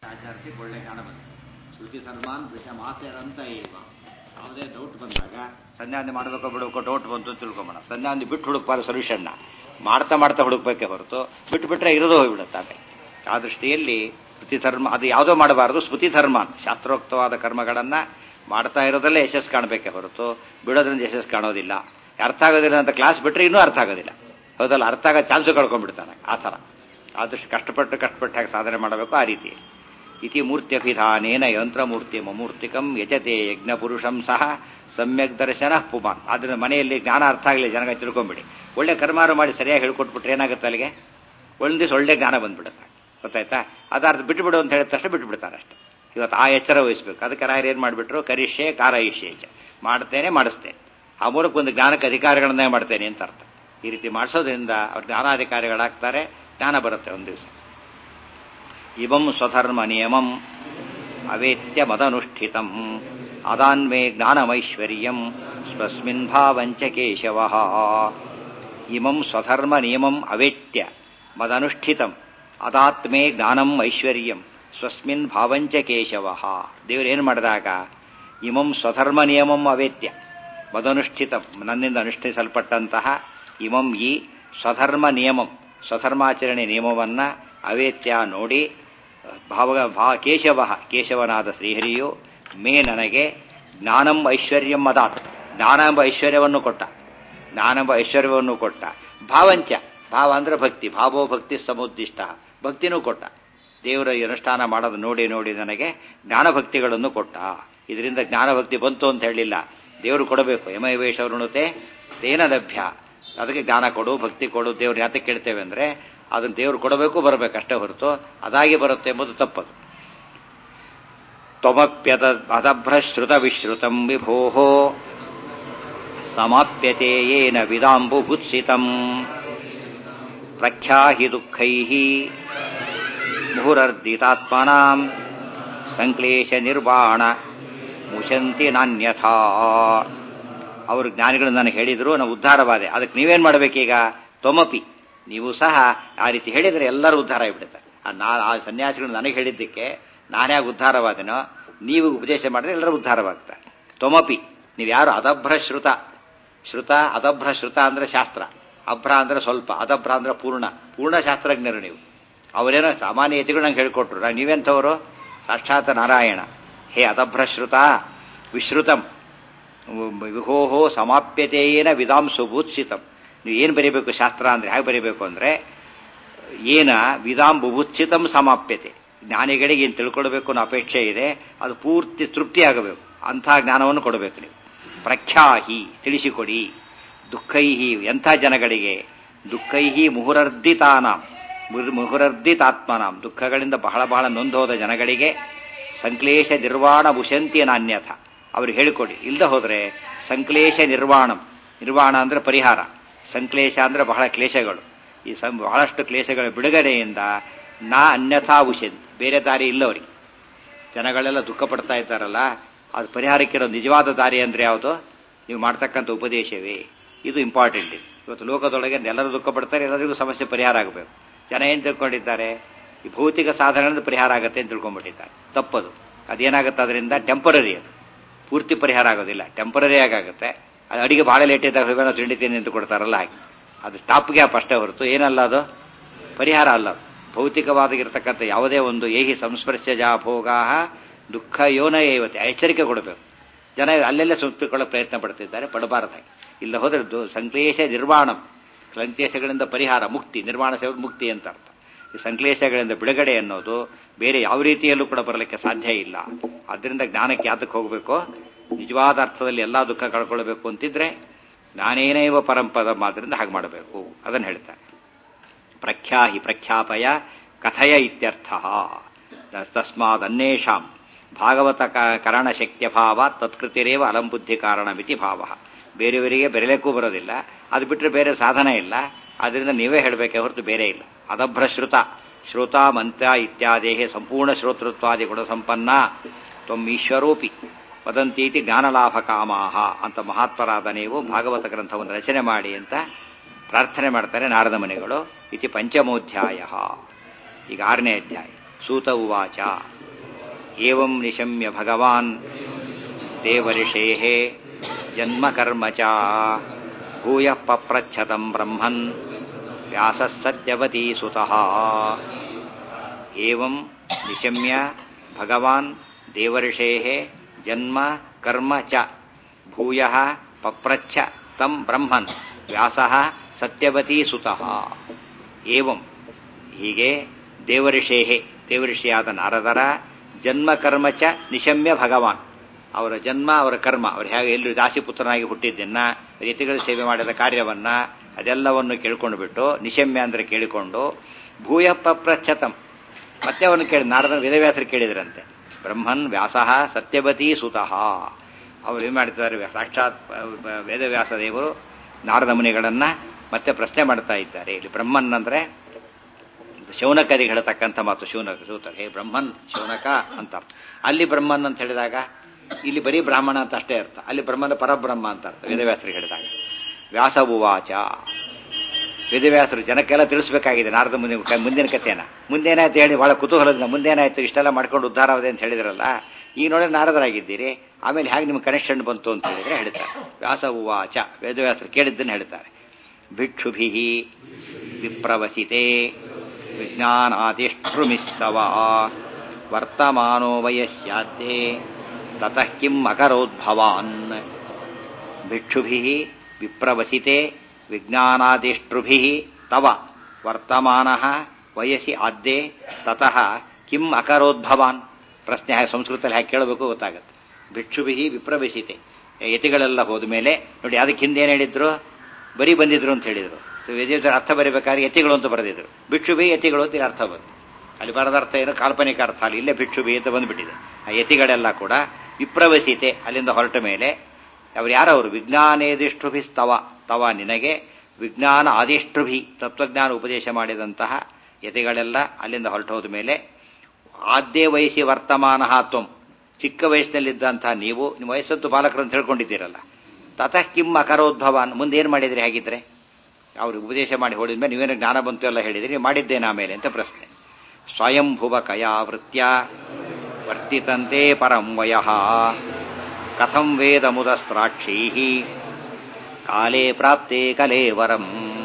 ಆಚರಿಸಿ ಒಳ್ಳೆ ಜ್ಞಾನ ಬಂತು ಶ್ರುತಿ ಸರ್ವಾನ್ ದೃಶಮಾಚರಂತ ಏವ ಯಾವುದೇ ಡೌಟ್ ಬಂದಾಗ ಸಂಧ್ಯಾವಂದಿ ಮಾಡಬೇಕೋ ಬಿಡಬೇಕೋ ಡೌಟ್ ಬಂತು ಅಂತ ತಿಳ್ಕೊಂಬೋಣ ಸಂಧ್ಯಾವಂದಿ ಬಿಟ್ಟು ಹುಡುಕ್ಬಾರ ಸೊಲ್ಯೂಷನ್ನ ಮಾಡ್ತಾ ಮಾಡ್ತಾ ಹುಡುಕ್ಬೇಕೆ ಹೊರತು ಬಿಟ್ಟು ಬಿಟ್ರೆ ಇರೋದು ಹೋಗ್ಬಿಡುತ್ತೆ ಆಮೇಲೆ ಆ ದೃಷ್ಟಿಯಲ್ಲಿ ಸ್ಮೃತಿ ಧರ್ಮ ಅದು ಯಾವುದೋ ಮಾಡಬಾರದು ಸ್ಮೃತಿ ಧರ್ಮಾನ್ ಶಾಸ್ತ್ರೋಕ್ತವಾದ ಕರ್ಮಗಳನ್ನ ಮಾಡ್ತಾ ಇರೋದಲ್ಲೇ ಯಶಸ್ಸು ಕಾಣಬೇಕೆ ಹೊರತು ಬಿಡೋದ್ರಿಂದ ಯಶಸ್ಸು ಕಾಣೋದಿಲ್ಲ ಅರ್ಥ ಆಗೋದಿಲ್ಲ ಅಂತ ಕ್ಲಾಸ್ ಬಿಟ್ರೆ ಇನ್ನೂ ಅರ್ಥ ಆಗೋದಿಲ್ಲ ಹೌದಲ್ಲ ಅರ್ಥ ಆಗೋ ಚಾನ್ಸು ಕಳ್ಕೊಂಡ್ಬಿಡ್ತಾನೆ ಆ ಥರ ಆದಷ್ಟು ಕಷ್ಟಪಟ್ಟು ಕಷ್ಟಪಟ್ಟಾಗ ಸಾಧನೆ ಮಾಡಬೇಕು ಆ ರೀತಿ ಇತಿ ಮೂರ್ತ್ಯಭಿಧಾನೇನ ಯಂತ್ರಮೂರ್ತಿ ಮಮೂರ್ತಿಕಂ ಯಜತೆ ಯಜ್ಞ ಪುರುಷಂ ಸಹ ಸಮ್ಯಕ್ ದರ್ಶನ ಪುಮಾನ್ ಆದ್ರಿಂದ ಮನೆಯಲ್ಲಿ ಜ್ಞಾನ ಅರ್ಥ ಆಗಲಿ ಜನಗ ತಿಳ್ಕೊಂಬಿಡಿ ಒಳ್ಳೆ ಕರ್ಮಾರು ಮಾಡಿ ಸರಿಯಾಗಿ ಹೇಳ್ಕೊಟ್ಬಿಟ್ರೆ ಏನಾಗುತ್ತೆ ಅಲ್ಲಿಗೆ ಒಂದು ದಿವಸ ಒಳ್ಳೆ ಜ್ಞಾನ ಬಂದ್ಬಿಡುತ್ತೆ ಗೊತ್ತಾಯ್ತಾ ಅದಾರ್ಥ ಬಿಟ್ಟು ಬಿಡು ಅಂತ ಹೇಳಿದ ತಕ್ಷಣ ಬಿಟ್ಟು ಬಿಡ್ತಾರೆ ಅಷ್ಟೇ ಇವತ್ತು ಆ ಎಚ್ಚರ ವಹಿಸ್ಬೇಕು ಅದಕ್ಕೆ ರಾಯರು ಏನು ಮಾಡಿಬಿಟ್ರು ಕರಿಷ್ಯೆ ಕಾರಯಿಷ್ಯೆ ಮಾಡ್ತೇನೆ ಮಾಡಿಸ್ತೇನೆ ಆ ಮೂಲಕ ಒಂದು ಜ್ಞಾನಕ್ಕೆ ಅಧಿಕಾರಿಗಳನ್ನೇ ಮಾಡ್ತೇನೆ ಅಂತ ಅರ್ಥ ಈ ರೀತಿ ಮಾಡಿಸೋದ್ರಿಂದ ಅವ್ರು ಜ್ಞಾನಾಧಿಕಾರಿಗಳಾಗ್ತಾರೆ ಜ್ಞಾನ ಬರುತ್ತೆ ಒಂದು ದಿವಸ ಇವಂ ಸ್ವಧರ್ಮ ನಿಯಮಂ ಅವೇತ್ಯ ಮದನುಷ್ಠಿತಂ ಅದಾನ್ಮೇ ಜ್ಞಾನಮೈಶ್ವರ್ಯಂ ಸ್ವಸ್ಮಿನ್ ಭಾವಂಚ ಕೇಶವ ಇಮಂ ಸ್ವಧರ್ಮ ನಿಯಮಂ ಅವೇತ್ಯ ಮದನುಷ್ಠಿತಂ ಅದಾತ್ಮೇ ಜ್ಞಾನಂ ಐಶ್ವರ್ಯಂ ಸ್ವಸ್ಮಿನ್ ಭಾವಂಚ ಕೇಶವ ದೇವರು ಏನು ಮಾಡಿದಾಗ ಇಮಂ ಸ್ವಧರ್ಮ ನಿಯಮಂ ಅವೇತ್ಯ ಮದನುಷ್ಠಿತಂ ನನ್ನಿಂದ ಅನುಷ್ಠಿಸಲ್ಪಟ್ಟಂತಹ ಇಮಂ ಈ ಸ್ವಧರ್ಮ ನಿಯಮಂ ಸ್ವಧರ್ಮಾಚರಣೆ ನಿಯಮವನ್ನ ಅವೇತ್ಯ ನೋಡಿ ಭಾವ ಭಾ ಕೇಶವ ಕೇಶವನಾದ ಶ್ರೀಹರಿಯು ಮೇ ನನಗೆ ಜ್ಞಾನಂ ಐಶ್ವರ್ಯಂ ಮದಾತ್ ಜ್ಞಾನ ಎಂಬ ಐಶ್ವರ್ಯವನ್ನು ಕೊಟ್ಟ ಜ್ಞಾನ ಎಂಬ ಐಶ್ವರ್ಯವನ್ನು ಕೊಟ್ಟ ಭಾವಂಚ ಭಾವ ಅಂದ್ರೆ ಭಕ್ತಿ ಭಾವೋ ಭಕ್ತಿ ಸಮುದ್ದಿಷ್ಟ ಭಕ್ತಿನೂ ಕೊಟ್ಟ ದೇವರ ಅನುಷ್ಠಾನ ಮಾಡೋದು ನೋಡಿ ನೋಡಿ ನನಗೆ ಜ್ಞಾನಭಕ್ತಿಗಳನ್ನು ಕೊಟ್ಟ ಇದರಿಂದ ಜ್ಞಾನಭಕ್ತಿ ಬಂತು ಅಂತ ಹೇಳಿಲ್ಲ ದೇವರು ಕೊಡಬೇಕು ಯಮಯವೇಶವೃಣತೆ ತೇನ ಲಭ್ಯ ಅದಕ್ಕೆ ಜ್ಞಾನ ಕೊಡು ಭಕ್ತಿ ಕೊಡು ದೇವ್ರು ಯಾತಕ್ಕೆ ಕೇಳ್ತೇವೆ ಅಂದ್ರೆ ಅದನ್ನು ದೇವ್ರು ಕೊಡಬೇಕು ಬರಬೇಕು ಅಷ್ಟೇ ಹೊರತು ಅದಾಗಿ ಬರುತ್ತೆ ಎಂಬುದು ತಪ್ಪದು ತ್ವಮಪ್ಯದ ಅದಭ್ರಶ್ರುತ ವಿಶ್ರುತಂ ವಿಭೋ ಸಮಾಪ್ಯತೆ ಯೇನ ವಿದಾಂಬುಭುತ್ಸಿತಂ ಪ್ರಖ್ಯಾಹಿ ದುಃಖೈ ಮುಹುರರ್ದಿತಾತ್ಮನಾಂ ಸಂಕ್ಲೇಶ ನಿರ್ವಾಣ ಮುಶಂತಿ ನಾನ್ಯಥಾ ಅವರು ಜ್ಞಾನಿಗಳು ನನಗೆ ಹೇಳಿದ್ರು ನಾವು ಉದ್ಧಾರವಾದೆ ಅದಕ್ಕೆ ನೀವೇನ್ ಮಾಡ್ಬೇಕೀಗ ತೊಮಪಿ ನೀವು ಸಹ ಆ ರೀತಿ ಹೇಳಿದರೆ ಎಲ್ಲರೂ ಉದ್ಧಾರ ಆಗಿಬಿಡುತ್ತೆ ನಾ ಆ ಸನ್ಯಾಸಿಗಳು ನನಗೆ ಹೇಳಿದ್ದಕ್ಕೆ ನಾನ್ಯಾಗ ಉದ್ಧಾರವಾದನೋ ನೀವು ಉಪದೇಶ ಮಾಡಿದ್ರೆ ಎಲ್ಲರೂ ಉದ್ಧಾರವಾಗ್ತಾರೆ ತೊಮಪಿ ನೀವು ಯಾರು ಅದಭ್ರ ಶ್ರುತ ಶ್ರುತ ಅದಭ್ರ ಶ್ರುತ ಅಂದ್ರೆ ಶಾಸ್ತ್ರ ಅಭ್ರ ಅಂದ್ರೆ ಸ್ವಲ್ಪ ಅದಭ್ರ ಅಂದ್ರೆ ಪೂರ್ಣ ಪೂರ್ಣ ಶಾಸ್ತ್ರಜ್ಞರು ನೀವು ಅವರೇನೋ ಸಾಮಾನ್ಯ ಯತಿಗಳು ನಂಗೆ ಹೇಳ್ಕೊಟ್ರು ನಾನು ನೀವೆಂಥವರು ಸಾಕ್ಷಾತ್ ನಾರಾಯಣ ಹೇ ಅದಭ್ರ ಶ್ರುತ ವಿಶ್ರುತಂ ವಿಹೋಹೋ ಸಮಾಪ್ಯತೆಯೇನ ವಿಧಾಂಸು ಭೂತ್ಸಿತಂ ನೀವು ಏನು ಬರೀಬೇಕು ಶಾಸ್ತ್ರ ಅಂದ್ರೆ ಹೇಗೆ ಬರೀಬೇಕು ಅಂದ್ರೆ ಏನ ವಿಧಾಂ ಬುಭುತ್ಸಿತಂ ಸಮಾಪ್ಯತೆ ಜ್ಞಾನಿಗಳಿಗೆ ಏನು ತಿಳ್ಕೊಳ್ಬೇಕು ಅನ್ನೋ ಅಪೇಕ್ಷೆ ಇದೆ ಅದು ಪೂರ್ತಿ ತೃಪ್ತಿಯಾಗಬೇಕು ಅಂಥ ಜ್ಞಾನವನ್ನು ಕೊಡಬೇಕು ನೀವು ಪ್ರಖ್ಯಾಹಿ ತಿಳಿಸಿಕೊಡಿ ದುಃಖೈಹಿ ಎಂಥ ಜನಗಳಿಗೆ ದುಃಖೈಹಿ ಮುಹುರರ್ಧಿತಾನಾಂ ಮುಹುರರ್ಧಿತಾತ್ಮನಾಂ ದುಃಖಗಳಿಂದ ಬಹಳ ಬಹಳ ನೊಂದೋದ ಜನಗಳಿಗೆ ಸಂಕ್ಲೇಶ ನಿರ್ವಾಣ ಮುಶಂತಿ ನಾನ್ಯಥ ಅವ್ರಿಗೆ ಹೇಳಿಕೊಡಿ ಇಲ್ದ ಹೋದ್ರೆ ಸಂಕ್ಲೇಶ ನಿರ್ವಾಣಂ ನಿರ್ವಾಣ ಅಂದ್ರೆ ಪರಿಹಾರ ಸಂಕ್ಲೇಶ ಅಂದ್ರೆ ಬಹಳ ಕ್ಲೇಶಗಳು ಈ ಸಂ ಬಹಳಷ್ಟು ಕ್ಲೇಶಗಳ ಬಿಡುಗಡೆಯಿಂದ ನಾ ಅನ್ಯಥಾ ಉಷಂತಿ ಬೇರೆ ದಾರಿ ಇಲ್ಲ ಅವರಿಗೆ ಜನಗಳೆಲ್ಲ ದುಃಖ ಪಡ್ತಾ ಇದ್ದಾರಲ್ಲ ಅದು ಪರಿಹಾರಕ್ಕಿರೋ ನಿಜವಾದ ದಾರಿ ಅಂದ್ರೆ ಯಾವುದು ನೀವು ಮಾಡ್ತಕ್ಕಂಥ ಉಪದೇಶವೇ ಇದು ಇಂಪಾರ್ಟೆಂಟ್ ಇವತ್ತು ಲೋಕದೊಳಗೆ ಎಲ್ಲರೂ ದುಃಖ ಪಡ್ತಾರೆ ಎಲ್ಲರಿಗೂ ಸಮಸ್ಯೆ ಪರಿಹಾರ ಆಗಬೇಕು ಜನ ಏನು ತಿಳ್ಕೊಂಡಿದ್ದಾರೆ ಈ ಭೌತಿಕ ಸಾಧನಗಳಿಂದ ಪರಿಹಾರ ಆಗುತ್ತೆ ಅಂತ ತಿಳ್ಕೊಂಡ್ಬಿಟ್ಟಿದ್ದಾರೆ ತಪ್ಪದು ಅದೇನಾಗುತ್ತೆ ಅದರಿಂದ ಟೆಂಪರರಿ ಅದು ಪೂರ್ತಿ ಪರಿಹಾರ ಆಗೋದಿಲ್ಲ ಟೆಂಪರರಿ ಆಗುತ್ತೆ ಅದು ಅಡಿಗೆ ಭಾಳ ಲೇಟ್ ಇದ್ದಾಗ ನಾವು ತಿಂಡಿ ತಿಂಡಿ ಅಂತ ಕೊಡ್ತಾರಲ್ಲ ಹಾಗೆ ಅದು ಸ್ಟಾಪ್ ಗ್ಯಾಪ್ ಅಷ್ಟೇ ಹೊರತು ಏನಲ್ಲ ಅದು ಪರಿಹಾರ ಅಲ್ಲ ಭೌತಿಕವಾದಾಗಿರ್ತಕ್ಕಂಥ ಯಾವುದೇ ಒಂದು ಏಹಿ ಸಂಸ್ಪರ್ಶಜ ಭೋಗಾ ದುಃಖ ಯೋನ ಏವತೆ ಎಚ್ಚರಿಕೆ ಕೊಡಬೇಕು ಜನ ಅಲ್ಲೆಲ್ಲೇ ಸುತ್ತಿಕೊಳ್ಳೋ ಪ್ರಯತ್ನ ಪಡ್ತಿದ್ದಾರೆ ಪಡಬಾರದಾಗಿ ಇಲ್ಲ ಹೋದ್ರೆ ಸಂಕ್ಲೇಶ ನಿರ್ವಾಣಂ ಸಂಕ್ಲೇಶಗಳಿಂದ ಪರಿಹಾರ ಮುಕ್ತಿ ನಿರ್ವಾಣ ಸೇವೆ ಮುಕ್ತಿ ಅಂತ ಅರ್ಥ ಈ ಸಂಕ್ಲೇಶಗಳಿಂದ ಬಿಡುಗಡೆ ಅನ್ನೋದು ಬೇರೆ ಯಾವ ರೀತಿಯಲ್ಲೂ ಕೂಡ ಬರಲಿಕ್ಕೆ ಸಾಧ್ಯ ಇಲ್ಲ ಆದ್ದರಿಂದ ಜ್ಞಾನಕ್ಕೆ ಯಾತಕ್ಕೆ ಹೋಗಬೇಕು ನಿಜವಾದ ಅರ್ಥದಲ್ಲಿ ಎಲ್ಲಾ ದುಃಖ ಕಳ್ಕೊಳ್ಬೇಕು ಅಂತಿದ್ರೆ ಜ್ಞಾನೇನೈವ ಪರಂಪದ ಮಾದ್ರಿಂದ ಹಾಗೆ ಮಾಡಬೇಕು ಅದನ್ನು ಹೇಳ್ತಾರೆ ಪ್ರಖ್ಯಾಹಿ ಪ್ರಖ್ಯಾಪಯ ಕಥಯ ಇತ್ಯರ್ಥ ತಸ್ಮಾದ್ ಅನ್ಯೇಷಾಂ ಭಾಗವತ ಕರಣ ಶಕ್ತಿಯ ಭಾವ ತತ್ಕೃತಿರೇವ ಅಲಂಬುದ್ಧಿ ಕಾರಣ ಮಿತಿ ಭಾವ ಬೇರೆಯವರಿಗೆ ಬೆರಲೆಕ್ಕೂ ಬರೋದಿಲ್ಲ ಅದು ಬಿಟ್ಟರೆ ಬೇರೆ ಸಾಧನ ಇಲ್ಲ ಅದರಿಂದ ನೀವೇ ಹೇಳಬೇಕೆ ಹೊರತು ಬೇರೆ ಇಲ್ಲ ಅದಭ್ರ ಶ್ರುತ ಶ್ರೋತ ಮಂತ್ರ ಇತ್ಯಾದೇಹೆ ಸಂಪೂರ್ಣ ಶ್ರೋತೃತ್ವಾದಿ ಗುಣಸಂಪನ್ನ ತ್ವಂ ಈಶ್ವರೋಪಿ ವದಂತೀತಿ ಜ್ಞಾನಲಾಭ ಕಾಮಾಹ ಅಂತ ಮಹಾತ್ಮರಾದ ನೀವು ಭಾಗವತ ಗ್ರಂಥವನ್ನು ರಚನೆ ಮಾಡಿ ಅಂತ ಪ್ರಾರ್ಥನೆ ಮಾಡ್ತಾರೆ ನಾರದ ಮನೆಗಳು ಇತಿ ಪಂಚಮೋಧ್ಯಾಯ ಈಗ ಆರನೇ ಅಧ್ಯಾಯ ಸೂತ ಉವಾಚ ಏವಂ ನಿಶಮ್ಯ ಭಗವಾನ್ ದೇವಋಷೇಃ ಜನ್ಮ ಕರ್ಮ ಚ ಭೂಯ ಪಪ್ರಚ್ಛತಂ ಬ್ರಹ್ಮನ್ ವ್ಯಾಸಃ ಸತ್ಯವತೀ ಸುತಃ ಏವಂ ನಿಶಮ್ಯ ಭಗವಾನ್ ದೇವಋಷೇಃ ಜನ್ಮ ಕರ್ಮ ಚ ಭೂಯ ಪಪ್ರಚ್ಛ ತಂ ಬ್ರಹ್ಮನ್ ವ್ಯಾಸಃ ಸತ್ಯವತೀ ಸುತಃ ಏವಂ ಹೀಗೆ ದೇವಋಷೇಹೆ ದೇವಋಷಿಯಾದ ನಾರದರ ಜನ್ಮ ಕರ್ಮ ಚ ನಿಶಮ್ಯ ಭಗವಾನ್ ಅವರ ಜನ್ಮ ಅವರ ಕರ್ಮ ಅವರು ಹೇಗೆ ಎಲ್ಲರೂ ದಾಸಿಪುತ್ರನಾಗಿ ಹುಟ್ಟಿದ್ದನ್ನ ರೀತಿಗಳ ಸೇವೆ ಮಾಡಿದ ಕಾರ್ಯವನ್ನ ಅದೆಲ್ಲವನ್ನು ಕೇಳ್ಕೊಂಡು ಬಿಟ್ಟು ನಿಶಮ್ಯ ಅಂದ್ರೆ ಕೇಳಿಕೊಂಡು ಭೂಯ ಪಪ್ರಚ್ಛತಂ ಮತ್ತೆ ಅವನು ಕೇಳಿ ನಾರದನ ವೇದವ್ಯಾಸರು ಕೇಳಿದ್ರಂತೆ ಬ್ರಹ್ಮನ್ ವ್ಯಾಸಃ ಸತ್ಯವತೀ ಸುತಃ ಅವರು ಏನು ಮಾಡ್ತಿದ್ದಾರೆ ಸಾಕ್ಷಾತ್ ವೇದವ್ಯಾಸ ದೇವರು ನಾರದ ಮುನಿಗಳನ್ನ ಮತ್ತೆ ಪ್ರಶ್ನೆ ಮಾಡ್ತಾ ಇದ್ದಾರೆ ಇಲ್ಲಿ ಬ್ರಹ್ಮನ್ ಅಂದ್ರೆ ಶೌನಕರಿಗೆ ಹೇಳ್ತಕ್ಕಂಥ ಮಾತು ಶೌನಕ ಸೂತರ ಹೇ ಬ್ರಹ್ಮನ್ ಶೌನಕ ಅಂತ ಅಲ್ಲಿ ಬ್ರಹ್ಮನ್ ಅಂತ ಹೇಳಿದಾಗ ಇಲ್ಲಿ ಬರೀ ಬ್ರಾಹ್ಮಣ ಅಂತ ಅಷ್ಟೇ ಅರ್ಥ ಅಲ್ಲಿ ಬ್ರಹ್ಮನ ಪರಬ್ರಹ್ಮ ಅಂತ ಅರ್ಥ ವೇದವ್ಯಾಸರಿಗೆ ಹೇಳಿದಾಗ ವ್ಯಾಸ ಉವಾಚ ವೇದವ್ಯಾಸರು ಜನಕ್ಕೆಲ್ಲ ತಿಳಿಸ್ಬೇಕಾಗಿದೆ ನಾರದ ಮುಂದಿನ ಮುಂದಿನ ಕಥೆನ ಮುಂದೇನಾಯ್ತು ಹೇಳಿ ಬಹಳ ಕುತೂಹಲದಿಂದ ಮುಂದೇನಾಯ್ತು ಇಷ್ಟೆಲ್ಲ ಮಾಡ್ಕೊಂಡು ಉದ್ಧಾರ ಆಗಿದೆ ಅಂತ ಹೇಳಿದ್ರಲ್ಲ ಈಗ ನೋಡಿ ನಾರದರಾಗಿದ್ದೀರಿ ಆಮೇಲೆ ಹೇಗೆ ನಿಮ್ಗೆ ಕನೆಕ್ಷನ್ ಬಂತು ಅಂತ ಹೇಳಿದ್ರೆ ಹೇಳ್ತಾರೆ ವ್ಯಾಸ ಉವಾಚ ವೇದವ್ಯಾಸರು ಕೇಳಿದ್ದನ್ನು ಹೇಳ್ತಾರೆ ಭಿಕ್ಷುಭಿ ವಿಪ್ರವಸಿತೆ ವಿಜ್ಞಾನಾದಿಷ್ಟ್ರುಮಿಸ್ತವ ವರ್ತಮಾನೋ ವಯಸ್ಯಾದ್ಯೆ ತತಃ ಕಿಂ ಅಕರೋದ್ಭವಾನ್ ಭಿಕ್ಷುಭಿ ವಿಪ್ರವಸಿತೆ ವಿಜ್ಞಾನಾದಿಷ್ಟ್ರುಭಿ ತವ ವರ್ತಮಾನ ವಯಸ್ಸಿ ಆದ್ಯೆ ತತಃ ಕಿಂ ಅಕರೋದ್ಭವಾನ್ ಪ್ರಶ್ನೆ ಹಾಗೆ ಸಂಸ್ಕೃತದಲ್ಲಿ ಹಾಗೆ ಕೇಳಬೇಕು ಗೊತ್ತಾಗುತ್ತೆ ಭಿಕ್ಷುಭಿ ವಿಪ್ರವಸಿತೆ ಯತಿಗಳೆಲ್ಲ ಹೋದ ಮೇಲೆ ನೋಡಿ ಅದಕ್ಕೆ ಹಿಂದೆ ಏನು ಹೇಳಿದ್ರು ಬರೀ ಬಂದಿದ್ರು ಅಂತ ಹೇಳಿದ್ರು ವೇದಿತರ ಅರ್ಥ ಬರೀಬೇಕಾದ್ರೆ ಯತಿಗಳು ಅಂತ ಬರೆದಿದ್ರು ಭಿಕ್ಷುಭಿ ಯತಿಗಳು ಅಂತ ಅರ್ಥ ಬಂತು ಅಲ್ಲಿ ಬರದ ಅರ್ಥ ಏನು ಕಾಲ್ಪನಿಕ ಅರ್ಥ ಅಲ್ಲಿ ಇಲ್ಲೇ ಭಿಕ್ಷುಭಿ ಅಂತ ಬಂದ್ಬಿಟ್ಟಿದೆ ಆ ಯತಿಗಳೆಲ್ಲ ಕೂಡ ವಿಪ್ರವಸಿತೆ ಅಲ್ಲಿಂದ ಹೊರಟ ಮೇಲೆ ಅವ್ರು ಯಾರವರು ವಿಜ್ಞಾನೇದಿಷ್ಟ್ರುಭಿ ತವ ತವ ನಿನಗೆ ವಿಜ್ಞಾನ ಆದಿಷ್ಟ್ರುಭಿ ತತ್ವಜ್ಞಾನ ಉಪದೇಶ ಮಾಡಿದಂತಹ ಯತಿಗಳೆಲ್ಲ ಅಲ್ಲಿಂದ ಹೊರಟು ಹೋದ ಮೇಲೆ ಆದ್ಯ ವಯಸ್ಸಿ ವರ್ತಮಾನ ತ್ವಂ ಚಿಕ್ಕ ವಯಸ್ಸಿನಲ್ಲಿದ್ದಂತಹ ನೀವು ನಿಮ್ಮ ವಯಸ್ಸತ್ತು ಬಾಲಕರು ಅಂತ ಹೇಳ್ಕೊಂಡಿದ್ದೀರಲ್ಲ ತತಃ ಕಿಮ್ ಅಕರೋದ್ಭವಾನ್ ಮುಂದೆ ಏನು ಮಾಡಿದ್ರಿ ಹಾಗಿದ್ರೆ ಅವ್ರು ಉಪದೇಶ ಮಾಡಿ ಹೊಡಿದ್ಮೇಲೆ ನೀವೇನು ಜ್ಞಾನ ಬಂತು ಎಲ್ಲ ಹೇಳಿದ್ರಿ ನೀವು ಮಾಡಿದ್ದೇನೆ ಆಮೇಲೆ ಅಂತ ಪ್ರಶ್ನೆ ಸ್ವಯಂಭುವ ಕಯಾವೃತ್ಯ ವರ್ತಿತಂತೆ ಪರಂ ವಯಃ ಕಥಂ ವೇದ ಮುದಸ್ರಾಕ್ಷೀ ಕಾಲೇ ಪ್ರಾಪ್ತೆ ಕಲೇವರಂ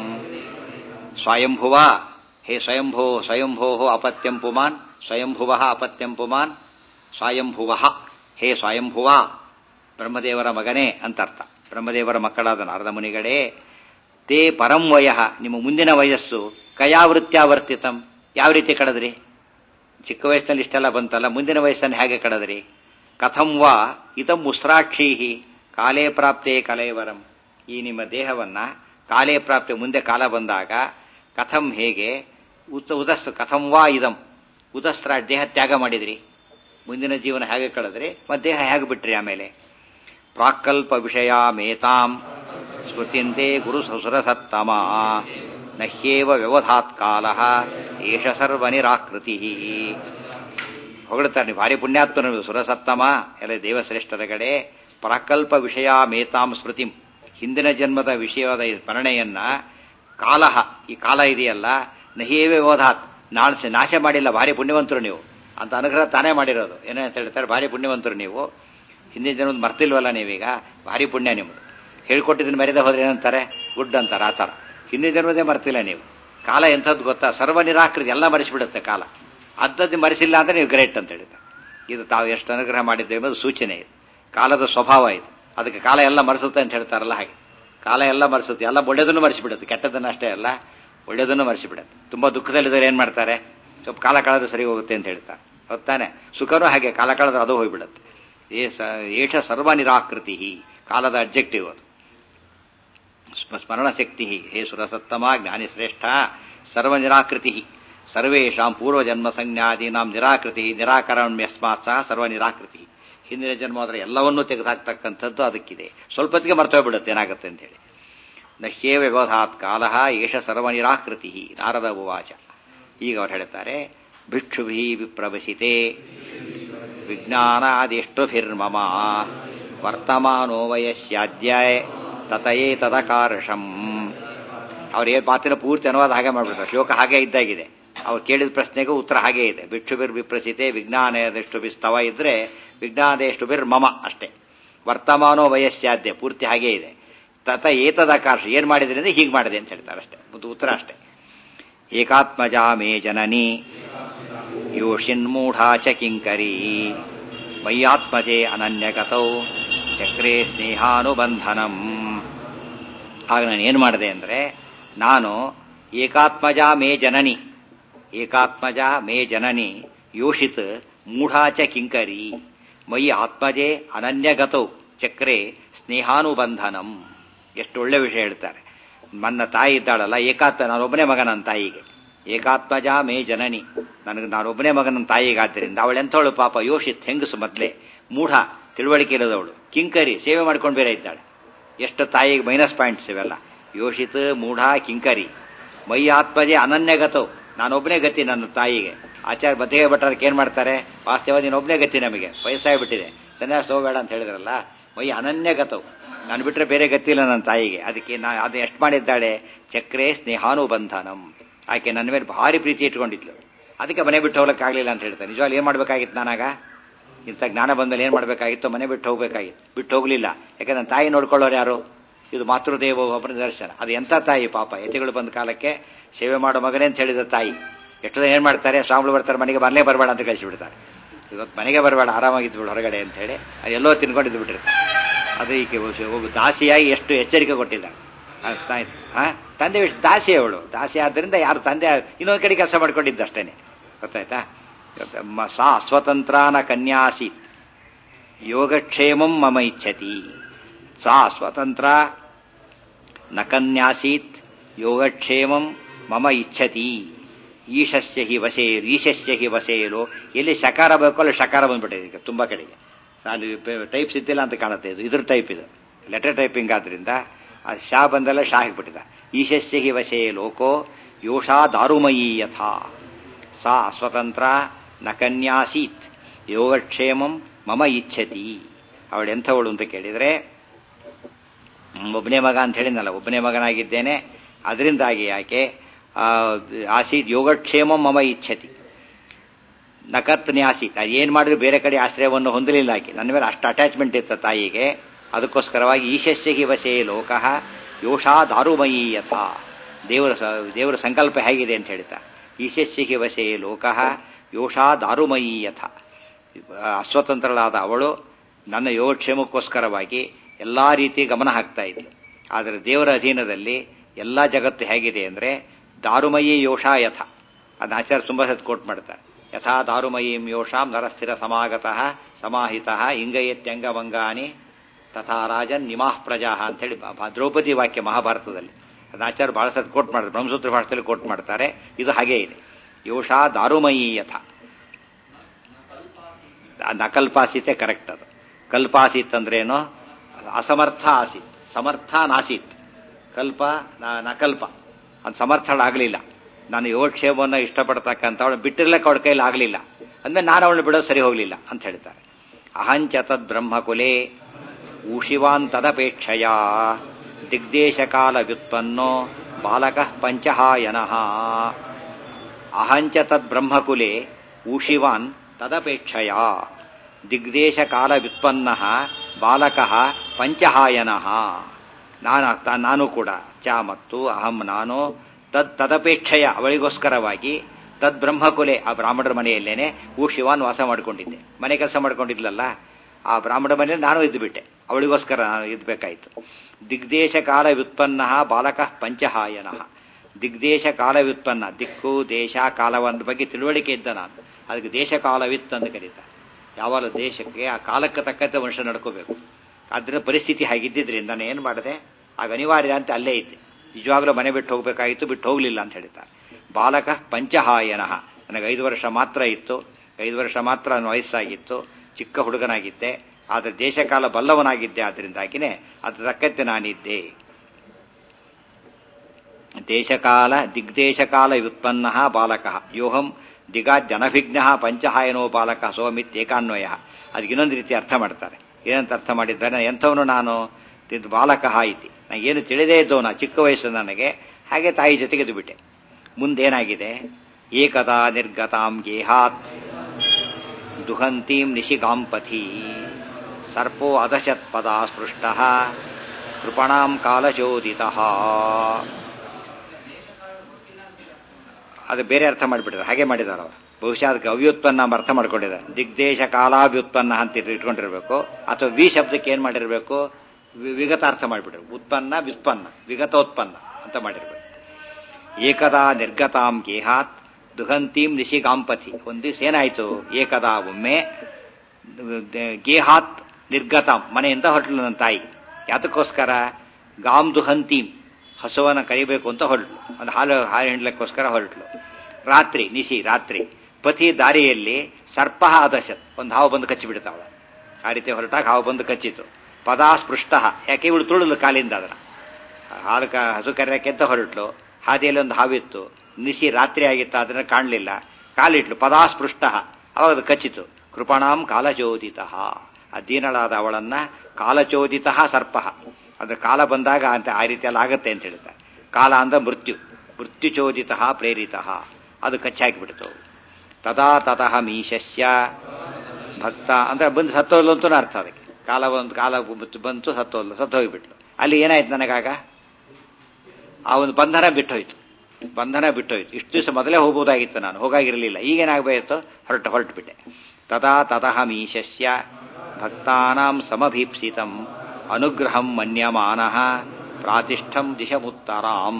ಸ್ವಯಂಭುವ ಹೇ ಸ್ವಯಂಭೋ ಸ್ವಯಂಭೋ ಅಪತ್ಯಂ ಪುಮಾನ್ ಸ್ವಯಂಭುವ ಅಪತ್ಯಂ ಪುಮಾನ್ ಸ್ವಯಂಭುವ ಹೇ ಸ್ವಯಂಭುವ ಬ್ರಹ್ಮದೇವರ ಮಗನೇ ಅಂತರ್ಥ ಬ್ರಹ್ಮದೇವರ ಮಕ್ಕಳಾದ ನಾರದ ಮುನಿಗಳೇ ತೇ ಪರಂ ವಯ ನಿಮ್ಮ ಮುಂದಿನ ವಯಸ್ಸು ಕಯಾವೃತ್ಯಾವರ್ತಿತಂ ಯಾವ ರೀತಿ ಕಳೆದ್ರಿ ಚಿಕ್ಕ ವಯಸ್ಸಿನಲ್ಲಿ ಇಷ್ಟೆಲ್ಲ ಬಂತಲ್ಲ ಮುಂದಿನ ವಯಸ್ಸನ್ನು ಹೇಗೆ ಕಳೆದ್ರಿ ಕಥಂ ವಾ ಇದಂ ಉಸ್ರಾಕ್ಷೀಹಿ ಕಾಲೇ ಪ್ರಾಪ್ತೇ ಕಲೇವರಂ ಈ ನಿಮ್ಮ ದೇಹವನ್ನ ಕಾಲೇ ಪ್ರಾಪ್ತಿ ಮುಂದೆ ಕಾಲ ಬಂದಾಗ ಕಥಂ ಹೇಗೆ ಉತ ಉದಸ್ ಕಥಂ ವಾ ಇದಂ ಉದಸ್ತ್ರ ದೇಹ ತ್ಯಾಗ ಮಾಡಿದ್ರಿ ಮುಂದಿನ ಜೀವನ ಹೇಗೆ ಕಳೆದ್ರಿ ಮತ್ತೆ ದೇಹ ಹೇಗೆ ಬಿಟ್ರಿ ಆಮೇಲೆ ಪ್ರಾಕಲ್ಪ ವಿಷಯ ಮೇತಾಂ ಸ್ಮೃತಿಯಂತೆ ಗುರು ಸುರಸತ್ತಮ ನಹ್ಯೇವ ವ್ಯವಧಾತ್ ಕಾಲ ಏಷ ಸರ್ವ ನಿರಾಕೃತಿ ಹೊಗಳ್ತಾರೆ ಭಾರಿ ಪುಣ್ಯಾತ್ಮನ ಸುರಸತ್ತಮ ಎಲ್ಲ ದೇವಶ್ರೇಷ್ಠರ ಕಡೆ ಪ್ರಾಕಲ್ಪ ವಿಷಯ ಮೇತಾಂ ಸ್ಮೃತಿಂ ಹಿಂದಿನ ಜನ್ಮದ ವಿಷಯವಾದ ಈ ಸ್ಮರಣೆಯನ್ನ ಕಾಲ ಈ ಕಾಲ ಇದೆಯಲ್ಲ ನಹಿಯೇವೇ ವ್ಯವಧಾತ್ ನಾಶ ನಾಶ ಮಾಡಿಲ್ಲ ಭಾರಿ ಪುಣ್ಯವಂತರು ನೀವು ಅಂತ ಅನುಗ್ರಹ ತಾನೇ ಮಾಡಿರೋದು ಏನಂತ ಹೇಳ್ತಾರೆ ಭಾರಿ ಪುಣ್ಯವಂತರು ನೀವು ಹಿಂದಿನ ಜನ್ಮದ ಮರ್ತಿಲ್ವಲ್ಲ ನೀವೀಗ ಭಾರಿ ಪುಣ್ಯ ನಿಮ್ಮದು ಹೇಳ್ಕೊಟ್ಟಿದ್ದನ್ನು ಮರೆದ ಹೋದ್ರೆ ಏನಂತಾರೆ ಗುಡ್ ಅಂತಾರೆ ಆ ಥರ ಹಿಂದಿನ ಜನ್ಮದೇ ಮರ್ತಿಲ್ಲ ನೀವು ಕಾಲ ಎಂಥದ್ದು ಗೊತ್ತಾ ಸರ್ವ ನಿರಾಕೃತಿ ಎಲ್ಲ ಮರೆಸಿಬಿಡುತ್ತೆ ಕಾಲ ಅಂಥದ್ದು ಮರೆಸಿಲ್ಲ ಅಂದ್ರೆ ನೀವು ಗ್ರೇಟ್ ಅಂತ ಹೇಳಿದ ಇದು ತಾವು ಎಷ್ಟು ಅನುಗ್ರಹ ಮಾಡಿದ್ದೇವೆ ಎಂಬುದು ಸೂಚನೆ ಇದೆ ಕಾಲದ ಸ್ವಭಾವ ಇದು ಅದಕ್ಕೆ ಕಾಲ ಎಲ್ಲ ಮರೆಸುತ್ತೆ ಅಂತ ಹೇಳ್ತಾರಲ್ಲ ಹಾಗೆ ಕಾಲ ಎಲ್ಲ ಮರೆಸುತ್ತೆ ಎಲ್ಲ ಒಳ್ಳೆದನ್ನು ಮರೆಸಿಬಿಡುತ್ತೆ ಕೆಟ್ಟದನ್ನು ಅಷ್ಟೇ ಅಲ್ಲ ಒಳ್ಳೆದನ್ನು ಮರೆಸಿಬಿಡುತ್ತೆ ತುಂಬ ದುಃಖದಲ್ಲಿದ್ದಾರೆ ಏನು ಮಾಡ್ತಾರೆ ಸ್ವಲ್ಪ ಕಾಲ ಕಳೆದ್ರೆ ಸರಿ ಹೋಗುತ್ತೆ ಅಂತ ಹೇಳ್ತಾರೆ ಹೊತ್ತಾನೆ ಸುಖನೂ ಹಾಗೆ ಕಾಲ ಕಳೆದ್ರೆ ಅದು ಹೋಗ್ಬಿಡುತ್ತೆ ಏ ಸ ಏಷ ಸರ್ವ ನಿರಾಕೃತಿ ಕಾಲದ ಅಬ್ಜೆಕ್ಟಿವ್ ಅದು ಸ್ಮರಣ ಶಕ್ತಿ ಹೇ ಸುರಸತ್ತಮ ಜ್ಞಾನಿ ಶ್ರೇಷ್ಠ ಸರ್ವ ನಿರಾಕೃತಿ ಸರ್ವೇಷಾಂ ಪೂರ್ವಜನ್ಮ ಸಂಜ್ಞಾದೀನಾಂ ನಿರಾಕೃತಿ ನಿರಾಕರಣ್ಯಸ್ಮಾತ್ ಸಹ ಸರ್ವ ನಿರಾಕೃತಿ ಹಿಂದಿನ ಜನ್ಮ ಆದರೆ ಎಲ್ಲವನ್ನೂ ತೆಗೆದುಹಾಕ್ತಕ್ಕಂಥದ್ದು ಅದಕ್ಕಿದೆ ಸ್ವಲ್ಪ ಹೊತ್ತಿಗೆ ಮರ್ತೋಗ್ಬಿಡುತ್ತೆ ಏನಾಗುತ್ತೆ ಅಂತ ಹೇಳಿ ನಹ್ಯೇ ವ್ಯವಧಾತ್ ಕಾಲ ಏಷ ಸರ್ವ ನಿರಾಕೃತಿ ನಾರದ ಉವಾಚ ಈಗ ಅವ್ರು ಹೇಳ್ತಾರೆ ಭಿಕ್ಷುಭಿ ವಿಪ್ರವಸಿತೆ ವಿಜ್ಞಾನಾದಿಷ್ಟುಭಿರ್ಮಮ ವರ್ತಮಾನೋ ವಯಸ್ಯಾದ್ಯ ತತಯೇ ತದಕಾರ್ಷಂ ಅವ್ರ ಏನ್ ಮಾತಿನ ಪೂರ್ತಿ ಅನುವಾದ ಹಾಗೆ ಮಾಡ್ಬಿಡ್ತಾರೆ ಶ್ಲೋಕ ಹಾಗೆ ಇದ್ದಾಗಿದೆ ಅವ್ರು ಕೇಳಿದ ಪ್ರಶ್ನೆಗೂ ಉತ್ತರ ಹಾಗೇ ಇದೆ ಭಿಕ್ಷು ಬಿರ್ ವಿಪ್ರಸಿತೆ ವಿಜ್ಞಾನದಷ್ಟು ಬಿಸ್ತವ ಇದ್ರೆ ವಿಜ್ಞಾನದಷ್ಟು ಬಿರ್ ಮಮ ಅಷ್ಟೇ ವರ್ತಮಾನೋ ವಯಸ್ಸಾಧ್ಯ ಪೂರ್ತಿ ಹಾಗೇ ಇದೆ ತತ ಏತದಾಕಾಶ ಏನ್ ಮಾಡಿದ್ರಿ ಅಂದ್ರೆ ಹೀಗೆ ಮಾಡಿದೆ ಅಂತ ಹೇಳ್ತಾರೆ ಅಷ್ಟೇ ಒಂದು ಉತ್ತರ ಅಷ್ಟೇ ಏಕಾತ್ಮಜ ಮೇ ಜನನಿ ಯೋಷಿನ್ಮೂಢಾ ಚ ಕಿಂಕರಿ ಮಯ್ಯಾತ್ಮಜೆ ಅನನ್ಯಗತೌ ಚಕ್ರೇ ಸ್ನೇಹಾನುಬಂಧನಂ ಆಗ ನಾನು ಏನು ಮಾಡಿದೆ ಅಂದರೆ ನಾನು ಏಕಾತ್ಮಜ ಮೇ ಜನನಿ ಏಕಾತ್ಮಜ ಮೇ ಜನನಿ ಯೋಷಿತ್ ಮೂಢಾಚ ಕಿಂಕರಿ ಮೈ ಆತ್ಮಜೆ ಅನನ್ಯಗತೌ ಚಕ್ರೆ ಸ್ನೇಹಾನುಬಂಧನಂ ಎಷ್ಟು ಒಳ್ಳೆ ವಿಷಯ ಹೇಳ್ತಾರೆ ನನ್ನ ತಾಯಿ ಇದ್ದಾಳಲ್ಲ ಏಕಾತ್ಮ ನಾನೊಬ್ಬನೇ ಮಗ ನನ್ನ ತಾಯಿಗೆ ಏಕಾತ್ಮಜ ಮೇ ಜನನಿ ನನಗೆ ನಾನೊಬ್ಬನೇ ಮಗ ನನ್ನ ತಾಯಿಗಾದ್ದರಿಂದ ಅವಳೆಂಥವಳು ಪಾಪ ಯೋಷಿತ್ ಹೆಂಗಸು ಮೊದಲೇ ಮೂಢ ತಿಳುವಳಿಕೆ ಇಲ್ಲದವಳು ಕಿಂಕರಿ ಸೇವೆ ಮಾಡ್ಕೊಂಡು ಬೇರೆ ಇದ್ದಾಳೆ ಎಷ್ಟು ತಾಯಿಗೆ ಮೈನಸ್ ಪಾಯಿಂಟ್ಸ್ ಇವೆಲ್ಲ ಯೋಷಿತ್ ಮೂಢ ಕಿಂಕರಿ ಮೈ ಆತ್ಮಜೆ ಅನನ್ಯಗತವು ನಾನೊಬ್ಬನೇ ಗತಿ ನನ್ನ ತಾಯಿಗೆ ಆಚಾರ್ಯ ಬದಿಗೆ ಭಟ್ಟರಕ್ಕೆ ಏನ್ ಮಾಡ್ತಾರೆ ವಾಸ್ತವ ನೀನೊಬ್ಬನೇ ಗತಿ ನಮಗೆ ವಯಸ್ಸಾಗ್ಬಿಟ್ಟಿದೆ ಸನ್ಯಾಸ ಹೋಗಬೇಡ ಅಂತ ಹೇಳಿದ್ರಲ್ಲ ಮೈ ಅನನ್ಯಗತವು ನಾನು ಬಿಟ್ರೆ ಬೇರೆ ಗತಿ ಇಲ್ಲ ನನ್ನ ತಾಯಿಗೆ ಅದಕ್ಕೆ ನಾ ಅದು ಎಷ್ಟು ಮಾಡಿದ್ದಾಳೆ ಚಕ್ರೆ ಸ್ನೇಹಾನುಬಂಧನಂ ಆಕೆ ನನ್ನ ಮೇಲೆ ಭಾರಿ ಪ್ರೀತಿ ಇಟ್ಕೊಂಡಿದ್ಲು ಅದಕ್ಕೆ ಮನೆ ಬಿಟ್ಟು ಹೋಗ್ಲಿಕ್ಕಾಗಲಿಲ್ಲ ಅಂತ ಹೇಳ್ತಾರೆ ನಿಜವಾಗ್ಲೂ ಏನು ಮಾಡ್ಬೇಕಾಗಿತ್ತು ನಾನಾಗ ಇಂಥ ಜ್ಞಾನ ಬಂದಲ್ಲಿ ಏನು ಮಾಡಬೇಕಾಗಿತ್ತು ಮನೆ ಬಿಟ್ಟು ಹೋಗ್ಬೇಕಾಗಿತ್ತು ಬಿಟ್ಟು ಹೋಗ್ಲಿಲ್ಲ ಯಾಕಂದ್ರೆ ನನ್ನ ತಾಯಿ ನೋಡ್ಕೊಳ್ಳೋರು ಯಾರು ಇದು ಮಾತೃದೇವ ಒಬ್ಬರ ದರ್ಶನ ಅದು ಎಂಥ ತಾಯಿ ಪಾಪ ಯತಿಗಳು ಬಂದ ಕಾಲಕ್ಕೆ ಸೇವೆ ಮಾಡೋ ಮಗನೇ ಅಂತ ಹೇಳಿದ ತಾಯಿ ಎಷ್ಟು ಜನ ಏನು ಮಾಡ್ತಾರೆ ಸ್ವಾಮಿಗಳು ಬರ್ತಾರೆ ಮನೆಗೆ ಮರಲೇ ಬರಬೇಡ ಅಂತ ಕಳಿಸಿಬಿಡ್ತಾರೆ ಇವತ್ತು ಮನೆಗೆ ಬರಬೇಡ ಆರಾಮಾಗಿದ್ದು ಬಿಡು ಹೊರಗಡೆ ಅಂತ ಹೇಳಿ ಅದು ಎಲ್ಲೋ ತಿನ್ಕೊಂಡಿದ್ದು ಬಿಟ್ಟಿರ್ತಾರೆ ಅದು ಈಕೆ ಒಬ್ಬ ದಾಸಿಯಾಗಿ ಎಷ್ಟು ಎಚ್ಚರಿಕೆ ಕೊಟ್ಟಿದ್ದಾರೆ ಆಯ್ತು ಹಾ ತಂದೆ ವಿಷ್ ದಾಸಿ ಅವಳು ದಾಸಿ ಆದ್ದರಿಂದ ಯಾರು ತಂದೆ ಇನ್ನೊಂದು ಕಡೆ ಕೆಲಸ ಮಾಡ್ಕೊಂಡಿದ್ದ ಅಷ್ಟೇನೆ ಗೊತ್ತಾಯ್ತಾ ಮ- ಸಾ ಸ್ವತಂತ್ರ ನ ಕನ್ಯಾಸೀತ್ ಯೋಗಕ್ಷೇಮಂ ಮಮ ಇಚ್ಛತಿ ಸಾ ಸ್ವತಂತ್ರ ನ ಕನ್ಯಾಸೀತ್ ಯೋಗಕ್ಷೇಮಂ ಮಮ ಇಚ್ಛತಿ ಈಶಸ್ಯ ಹಿ ವಸೇಲು ಈಶಸ್ಯ ಹಿ ವಸೇಲು ಎಲ್ಲಿ ಶಕಾರ ಬೇಕೋ ಅಲ್ಲಿ ಶಕಾರ ಬಂದ್ಬಿಟ್ಟಿದೆ ಈಗ ತುಂಬ ಕಡೆಗೆ ಅಲ್ಲಿ ಟೈಪ್ಸ್ ಇದ್ದಿಲ್ಲ ಅಂತ ಕಾಣುತ್ತೆ ಇದು ಇದ್ರ ಟೈಪ್ ಇದು ಲೆಟರ್ ಟೈಪಿಂಗ್ ಆದ್ರಿಂದ ಆ ಶಾ ಬಂದಲ್ಲ ಶಾ ಹಾಕ್ಬಿಟ್ಟಿದ ಈಶಸ್ಯ ಹಿ ವಶೇ ಲೋಕೋ ಯೋಷಾ ದಾರುಮಯೀ ಯಥಾ ಸಾ ಸ್ವತಂತ್ರ ನ ಕನ್ಯಾಸೀತ್ ಯೋಗಕ್ಷೇಮಂ ಮಮ ಇಚ್ಛತಿ ಅವಳೆಂಥವಳು ಅಂತ ಕೇಳಿದರೆ ಒಬ್ಬನೇ ಮಗ ಅಂತ ಹೇಳಿದ್ನಲ್ಲ ಒಬ್ಬನೇ ಮಗನಾಗಿದ್ದೇನೆ ಅದರಿಂದಾಗಿ ಯಾಕೆ ಆಸೀತ್ ಯೋಗಕ್ಷೇಮಂ ಮಮ ಇಚ್ಛತಿ ನಕತ್ ನ್ಯಾಸೀತ್ ಅದು ಏನು ಮಾಡಿದ್ರು ಬೇರೆ ಕಡೆ ಆಶ್ರಯವನ್ನು ಹೊಂದಲಿಲ್ಲ ಆಕೆ ನನ್ನ ಮೇಲೆ ಅಷ್ಟು ಅಟ್ಯಾಚ್ಮೆಂಟ್ ಇತ್ತು ತಾಯಿಗೆ ಅದಕ್ಕೋಸ್ಕರವಾಗಿ ಈಶಸ್ಯಗಿ ವಶೇ ಲೋಕಃ ಯೋಷಾ ದಾರುಮಯೀ ಯಥಾ ದೇವರ ಸ- ದೇವರ ಸಂಕಲ್ಪ ಹೇಗಿದೆ ಅಂತ ಹೇಳ್ತಾ ಈಶಸ್ಯಗಿ ವಶೇ ಲೋಕಃ ಯೋಷಾ ದಾರುಮಯೀ ಯಥ ಅಸ್ವತಂತ್ರಳಾದ ಅವಳು ನನ್ನ ಯೋಗಕ್ಷೇಮಕ್ಕೋಸ್ಕರವಾಗಿ ಎಲ್ಲ ರೀತಿ ಗಮನ ಹಾಕ್ತಾ ಇದ್ಲು ಆದರೆ ದೇವರ ಅಧೀನದಲ್ಲಿ ಎಲ್ಲ ಜಗತ್ತು ಹೇಗಿದೆ ಅಂದರೆ ದಾರುಮಯೀ ಯೋಷಾ ಯಥ ಅದನ್ನ ಆಚಾರ್ಯ ತುಂಬ ಸತ್ ಕೋಟ್ ಮಾಡ್ತಾರೆ ಯಥಾ ದಾರುಮಯೀಂ ಯೋಷಾಂ ನರಸ್ಥಿರ ಸಮಾಗತಃ ಸಮಾಹಿತಃ ಇಂಗಯತ್ಯಂಗವಂಗಾನಿ ತಥಾ ರಾಜನ್ ನಿಮಾಹ್ ಪ್ರಜಾ ಅಂತೇಳಿ ಬ- ಬ- ದ್ರೌಪದಿ ವಾಕ್ಯ ಮಹಾಭಾರತದಲ್ಲಿ ಅದನ್ನ ಆಚಾರ್ಯ ಬಹಳ ಸತ್ ಕೋಟ್ ಮಾಡ್ತಾರೆ ಬ್ರಹ್ಮಸೂತ್ರ ಭಾಷೆಯಲ್ಲಿ ಕೋಟ್ ಮಾಡ್ತಾರೆ ಇದು ಹಾಗೇ ಇದೆ ಯೋಷಾ ದಾರುಮಯೀ ಯಥ ನಕಲ್ಪಾಸಿತೆ ಕರೆಕ್ಟ್ ಅದು ಕಲ್ಪಾಸಿತ್ ಅಂದ್ರೇನು ಅಸಮರ್ಥ ಆಸೀತ್ ಸಮರ್ಥ ನಾಸೀತ್ ಕಲ್ಪ ನ- ನಕಲ್ಪ ಅದು ಸಮರ್ಥಳಾಗಲಿಲ್ಲ ನಾನು ಯೋಗಕ್ಷೇಮವನ್ನು ಇಷ್ಟಪಡ್ತಕ್ಕಂಥ ಅವಳು ಬಿಟ್ಟಿರ್ಲಕ್ಕೆ ಅವಳ ಕೈಲಿ ಆಗಲಿಲ್ಲ ಅಂದ್ಮೇಲೆ ನಾನು ಅವಳನ್ನು ಬಿಡೋದು ಸರಿ ಹೋಗಲಿಲ್ಲ ಅಂತ ಹೇಳ್ತಾರೆ ಅಹಂಚ ತದ್ ಬ್ರಹ್ಮಕುಲೆ ಊಷಿವಾನ್ ತದಪೇಕ್ಷಯ ದಿಗ್ದೇಶಕಾಲ ವ್ಯುತ್ಪನ್ನೋ ಬಾಲಕ ಪಂಚಹಾಯನಃ ಅಹಂಚ ತದ್ ಬ್ರಹ್ಮಕುಲೆ ಊಷಿವಾನ್ ತದಪೇಕ್ಷಯ ದಿಗ್ದೇಶ ಕಾಲ ವ್ಯುತ್ಪನ್ನ ಬಾಲಕ ಪಂಚಹಾಯನಃ ನಾನು ತ- ನಾನು ಕೂಡ ಚ ಮತ್ತು ಅಹಂ ನಾನು ತದ್ ತದಪೇಕ್ಷೆಯ ಅವಳಿಗೋಸ್ಕರವಾಗಿ ತದ್ ಬ್ರಹ್ಮಕುಲೆ ಆ ಬ್ರಾಹ್ಮಣರ ಮನೆಯಲ್ಲೇನೆ ಊಷಿವಾನ್ ವಾಸ ಮಾಡ್ಕೊಂಡಿದ್ದೆ ಮನೆ ಕೆಲಸ ಮಾಡ್ಕೊಂಡಿದ್ಲಲ್ಲ ಆ ಬ್ರಾಹ್ಮಣ ಮನೆಯಲ್ಲಿ ನಾನು ಇದ್ದುಬಿಟ್ಟೆ ಅವಳಿಗೋಸ್ಕರ ನಾನು ಇದ್ಬೇಕಾಯ್ತು ದಿಗ್ದೇಶ ಕಾಲ ವ್ಯುತ್ಪನ್ನ ಬಾಲಕ ಪಂಚಹಾಯನಃ ದಿಗ್ದೇಶ ಕಾಲ ವ್ಯುತ್ಪನ್ನ ದಿಕ್ಕು ದೇಶ ಕಾಲವನ್ನ ಬಗ್ಗೆ ತಿಳುವಳಿಕೆ ಇದ್ದ ನಾನು ಅದಕ್ಕೆ ದೇಶ ಕಾಲವಿತ್ ಅಂತ ಕರೀತಾರೆ ಯಾವಾಗ ದೇಶಕ್ಕೆ ಆ ಕಾಲಕ್ಕೆ ತಕ್ಕಂತೆ ಮನುಷ್ಯ ನಡ್ಕೋಬೇಕು ಅದರ ಪರಿಸ್ಥಿತಿ ಹಾಗಿದ್ದಿದ್ರಿಂದ ನಾನು ಏನು ಮಾಡಿದೆ ಆಗ ಅನಿವಾರ್ಯ ಅಂತ ಅಲ್ಲೇ ಇದ್ದೆ ನಿಜವಾಗ್ಲೂ ಮನೆ ಬಿಟ್ಟು ಹೋಗ್ಬೇಕಾಗಿತ್ತು ಬಿಟ್ಟು ಹೋಗ್ಲಿಲ್ಲ ಅಂತ ಹೇಳ್ತಾರೆ ಬಾಲಕ ಪಂಚಹಾಯನಃ ನನಗೆ ಐದು ವರ್ಷ ಮಾತ್ರ ಇತ್ತು ಐದು ವರ್ಷ ಮಾತ್ರ ನನ್ನ ವಯಸ್ಸಾಗಿತ್ತು ಚಿಕ್ಕ ಹುಡುಗನಾಗಿದ್ದೆ ಆದರೆ ದೇಶಕಾಲ ಬಲ್ಲವನಾಗಿದ್ದೆ ಆದ್ದರಿಂದಾಗಿನೇ ಅದ್ರ ತಕ್ಕಂತೆ ನಾನಿದ್ದೆ ದೇಶಕಾಲ ದಿಗ್ದೇಶಕಾಲ ವ್ಯುತ್ಪನ್ನ ಬಾಲಕ ಯೋಹಂ ದಿಗಾದ್ಯನಭಿಜ್ಞ ಪಂಚಹಾಯನೋ ಬಾಲಕ ಸೋಮಿತ್ಯೇಕಾನ್ವಯ ಅದಕ್ಕೆ ಇನ್ನೊಂದು ರೀತಿ ಅರ್ಥ ಮಾಡ್ತಾರೆ ಏನಂತ ಅರ್ಥ ಮಾಡಿದ್ದಾರೆ ಎಂಥವನು ನಾನು ಇದು ಬಾಲಕ ಇತಿ ನನಗೇನು ತಿಳಿದೇ ಇದ್ದವನ ಚಿಕ್ಕ ವಯಸ್ಸು ನನಗೆ ಹಾಗೆ ತಾಯಿ ಜೊತೆಗೆ ಬಿಟ್ಟೆ ಮುಂದೇನಾಗಿದೆ ಏಕದಾ ನಿರ್ಗತಾಂ ಗೇಹಾತ್ ದುಹಂತೀಂ ನಿಶಿಗಾಂ ಪಥಿ ಸರ್ಪೋ ಅದಶತ್ ಪದ ಸ್ಪೃಷ್ಟ ಕೃಪಣಾಂ ಕಾಲಚೋದಿತ ಅದು ಬೇರೆ ಅರ್ಥ ಮಾಡಿಬಿಟ್ಟಿದ್ದಾರೆ ಹಾಗೆ ಮಾಡಿದಾರೆ ಅವರು ಬಹುಶಃ ಅದಕ್ಕೆ ಅವ್ಯುತ್ಪನ್ನ ಅರ್ಥ ಮಾಡ್ಕೊಂಡಿದ್ದಾರೆ ದಿಗ್ದೇಶ ಕಾಲಾವ್ಯುತ್ಪನ್ನ ಅಂತ ಇಟ್ಕೊಂಡಿರ್ಬೇಕು ಅಥವಾ ವಿ ಶಬ್ದಕ್ಕೆ ಏನ್ ಮಾಡಿರ್ಬೇಕು ವಿಗತಾರ್ಥ ಮಾಡಿಬಿಟ್ರು ಉತ್ಪನ್ನ ವ್ಯುತ್ಪನ್ನ ವಿಗತೋತ್ಪನ್ನ ಅಂತ ಮಾಡಿರ್ಬೇಕು ಏಕದಾ ನಿರ್ಗತಾಂ ಗೇಹಾತ್ ದುಹಂತೀಂ ನಿಶಿಗಾಂಪಥಿ ಒಂದು ದಿವಸ ಏನಾಯ್ತು ಏಕದಾ ಒಮ್ಮೆ ಗೇಹಾತ್ ನಿರ್ಗತಾಂ ಮನೆಯಿಂದ ಹೊರಟಲು ನನ್ನ ತಾಯಿ ಯಾತಕ್ಕೋಸ್ಕರ ಗಾಮ್ ದುಹಂತೀಂ ಹಸುವನ್ನ ಕರಿಬೇಕು ಅಂತ ಹೊರಟ್ಲು ಒಂದು ಹಾಲು ಹಾಲು ಹಿಂಡ್ಲಕ್ಕೋಸ್ಕರ ಹೊರಟ್ಲು ರಾತ್ರಿ ನಿಶಿ ರಾತ್ರಿ ಪತಿ ದಾರಿಯಲ್ಲಿ ಸರ್ಪ ಆದಶತ್ ಒಂದು ಹಾವು ಬಂದು ಕಚ್ಚಿ ಬಿಡ್ತಾವಳ ಆ ರೀತಿ ಹೊರಟಾಗ ಹಾವು ಬಂದು ಕಚ್ಚಿತು ಪದಾ ಸ್ಪೃಷ್ಟ ಯಾಕೆ ಇವಳು ತುಳಿದ್ಲು ಕಾಲಿಂದ ಅದನ್ನ ಹಾಲು ಕ ಹಸು ಕರೆಯಕ್ಕೆ ಅಂತ ಹೊರಟ್ಲು ಹಾದಿಯಲ್ಲಿ ಒಂದು ಹಾವಿತ್ತು ನಿಶಿ ರಾತ್ರಿ ಆಗಿತ್ತು ಅದನ್ನ ಕಾಣಲಿಲ್ಲ ಕಾಲಿಟ್ಲು ಪದಾ ಸ್ಪೃಷ್ಟ ಅವಾಗ ಅದು ಕಚ್ಚಿತು ಕೃಪಣಾಂ ಕಾಲಚೋದಿತ ಆ ದೀನಳಾದ ಅವಳನ್ನ ಕಾಲಚೋದಿತ ಸರ್ಪ ಅದ್ರ ಕಾಲ ಬಂದಾಗ ಅಂತ ಆ ರೀತಿಯಲ್ಲಿ ಆಗತ್ತೆ ಅಂತ ಹೇಳ್ತಾರೆ ಕಾಲ ಅಂದ ಮೃತ್ಯು ಮೃತ್ಯುಚೋದಿತ ಪ್ರೇರಿತ ಅದು ಕಚ್ಚಾಕಿಬಿಡ್ತು ತದಾ ತತಃ ಮೀಶಸ್ಯ ಭಕ್ತ ಅಂದ್ರೆ ಬಂದು ಸತ್ತೋಲ್ಲ ಅಂತೂ ಅರ್ಥ ಅದಕ್ಕೆ ಕಾಲ ಒಂದು ಕಾಲ ಬಂತು ಸತ್ತೋಲ್ಲ ಸತ್ತು ಹೋಗಿಬಿಟ್ಲು ಅಲ್ಲಿ ಏನಾಯ್ತು ನನಗಾಗ ಆ ಒಂದು ಬಂಧನ ಬಿಟ್ಟೋಯ್ತು ಬಂಧನ ಬಿಟ್ಟೋಯ್ತು ಇಷ್ಟು ದಿವಸ ಮೊದಲೇ ಹೋಗ್ಬೋದಾಗಿತ್ತು ನಾನು ಹೋಗಾಗಿರಲಿಲ್ಲ ಈಗೇನಾಗಬೇಕಿತ್ತು ಹೊರಟು ಹೊರಟು ಬಿಟ್ಟೆ ತದಾ ತತಃ ಮೀಶಸ್ಯ ಭಕ್ತಾನಾಂ ಸಮಭೀಪ್ಸಿತಂ ಅನುಗ್ರಹಂ ಮನ್ಯಮಾನಃ ಪ್ರಾತಿಷ್ಠಂ ದಿಶಮುತ್ತರಾಂ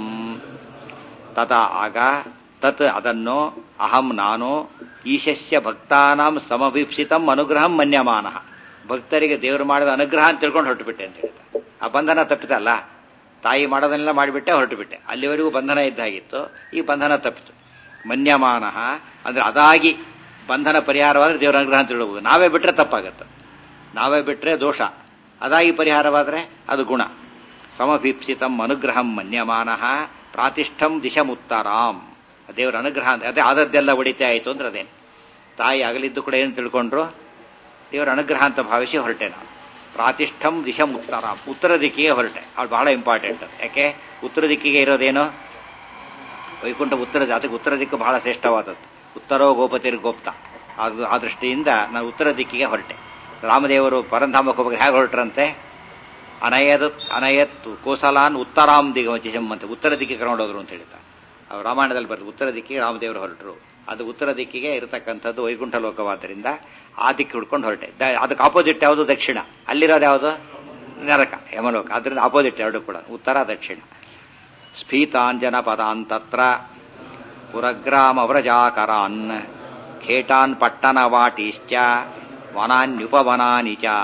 ತದಾ ಆಗ ತತ್ ಅದನ್ನು ಅಹಂ ನಾನು ಈಶಸ್ಯ ಭಕ್ತಾನಾಂ ಸಮಭೀಪ್ಸಿತಂ ಅನುಗ್ರಹಂ ಮನ್ಯಮಾನಃ ಭಕ್ತರಿಗೆ ದೇವರು ಮಾಡಿದ ಅನುಗ್ರಹ ಅಂತ ತಿಳ್ಕೊಂಡು ಹೊರಟುಬಿಟ್ಟೆ ಅಂತ ಹೇಳ್ತಾರೆ ಆ ಬಂಧನ ತಪ್ಪಿತಲ್ಲ ತಾಯಿ ಮಾಡೋದನ್ನೆಲ್ಲ ಮಾಡಿಬಿಟ್ಟೆ ಹೊರಟುಬಿಟ್ಟೆ ಅಲ್ಲಿವರೆಗೂ ಬಂಧನ ಇದ್ದಾಗಿತ್ತು ಈ ಬಂಧನ ತಪ್ಪಿತು ಮನ್ಯಮಾನ ಅಂದ್ರೆ ಅದಾಗಿ ಬಂಧನ ಪರಿಹಾರವಾದ್ರೆ ದೇವರ ಅನುಗ್ರಹ ಅಂತ ತಿಳ್ಬೋದು ನಾವೇ ಬಿಟ್ರೆ ತಪ್ಪಾಗತ್ತೆ ನಾವೇ ಬಿಟ್ರೆ ದೋಷ ಅದಾಗಿ ಪರಿಹಾರವಾದ್ರೆ ಅದು ಗುಣ ಸಮಭೀಪ್ಸಿತಂ ಅನುಗ್ರಹಂ ಮನ್ಯಮಾನ ಪ್ರಾತಿಷ್ಠಂ ದಿಶಮುತ್ತರಾಂ ದೇವರ ಅನುಗ್ರಹ ಅಂತ ಅದೇ ಆದದ್ದೆಲ್ಲ ಒಡಿತೆ ಆಯಿತು ಅಂದ್ರೆ ಅದೇನು ತಾಯಿ ಆಗಲಿದ್ದು ಕೂಡ ಏನು ತಿಳ್ಕೊಂಡ್ರು ದೇವರ ಅನುಗ್ರಹ ಅಂತ ಭಾವಿಸಿ ಹೊರಟೆ ನಾನು ಪ್ರಾತಿಷ್ಠಂ ದಿಶಂ ಉತ್ತರ ಉತ್ತರ ದಿಕ್ಕಿಗೆ ಹೊರಟೆ ಅದು ಬಹಳ ಇಂಪಾರ್ಟೆಂಟ್ ಯಾಕೆ ಉತ್ತರ ದಿಕ್ಕಿಗೆ ಇರೋದೇನು ವೈಕುಂಠ ಉತ್ತರ ಅದಕ್ಕೆ ಉತ್ತರ ದಿಕ್ಕು ಬಹಳ ಶ್ರೇಷ್ಠವಾದದ್ದು ಉತ್ತರೋ ಗೋಪತಿರ್ ಗೋಪ್ತ ಅದು ಆ ದೃಷ್ಟಿಯಿಂದ ನಾನು ಉತ್ತರ ದಿಕ್ಕಿಗೆ ಹೊರಟೆ ರಾಮದೇವರು ಪರಂಧಾಮಕ್ಕೆ ಹೋಗಿ ಹೇಗೆ ಹೊರಟ್ರಂತೆ ಅನಯದ ಅನಯತ್ ಕೋಸಲಾನ್ ಉತ್ತರಾಂ ದಿಗಮಚಿಶಂ ಅಂತ ಉತ್ತರ ದಿಕ್ಕಿಗೆ ಕರ್ಕೊಂಡೋದ್ರು ಅಂತ ಹೇಳ್ತಾರೆ ಅವ್ರು ರಾಮಾಯಣದಲ್ಲಿ ಬರ್ತದೆ ಉತ್ತರ ದಿಕ್ಕಿಗೆ ರಾಮದೇವರು ಹೊರಟರು ಅದು ಉತ್ತರ ದಿಕ್ಕಿಗೆ ಇರತಕ್ಕಂಥದ್ದು ವೈಕುಂಠ ಲೋಕವಾದ್ದರಿಂದ ಆ ದಿಕ್ಕು ಹಿಡ್ಕೊಂಡು ಹೊರಟೆ ಅದಕ್ಕೆ ಆಪೋಸಿಟ್ ಯಾವುದು ದಕ್ಷಿಣ ಅಲ್ಲಿರೋದು ಯಾವುದು ನರಕ ಯಮಲೋಕ ಅದರಿಂದ ಆಪೋಸಿಟ್ ಎರಡು ಕೂಡ ಉತ್ತರ ದಕ್ಷಿಣ ಸ್ಫೀತಾಂಜನ ಪದಾಂತತ್ರ ಪುರಗ್ರಾಮ ವ್ರಜಾಕರಾನ್ ಖೇಟಾನ್ ಪಟ್ಟಣವಾಟೀಶ್ಚ ವನಾನ್ಯುಪವನಾನಿ ಚ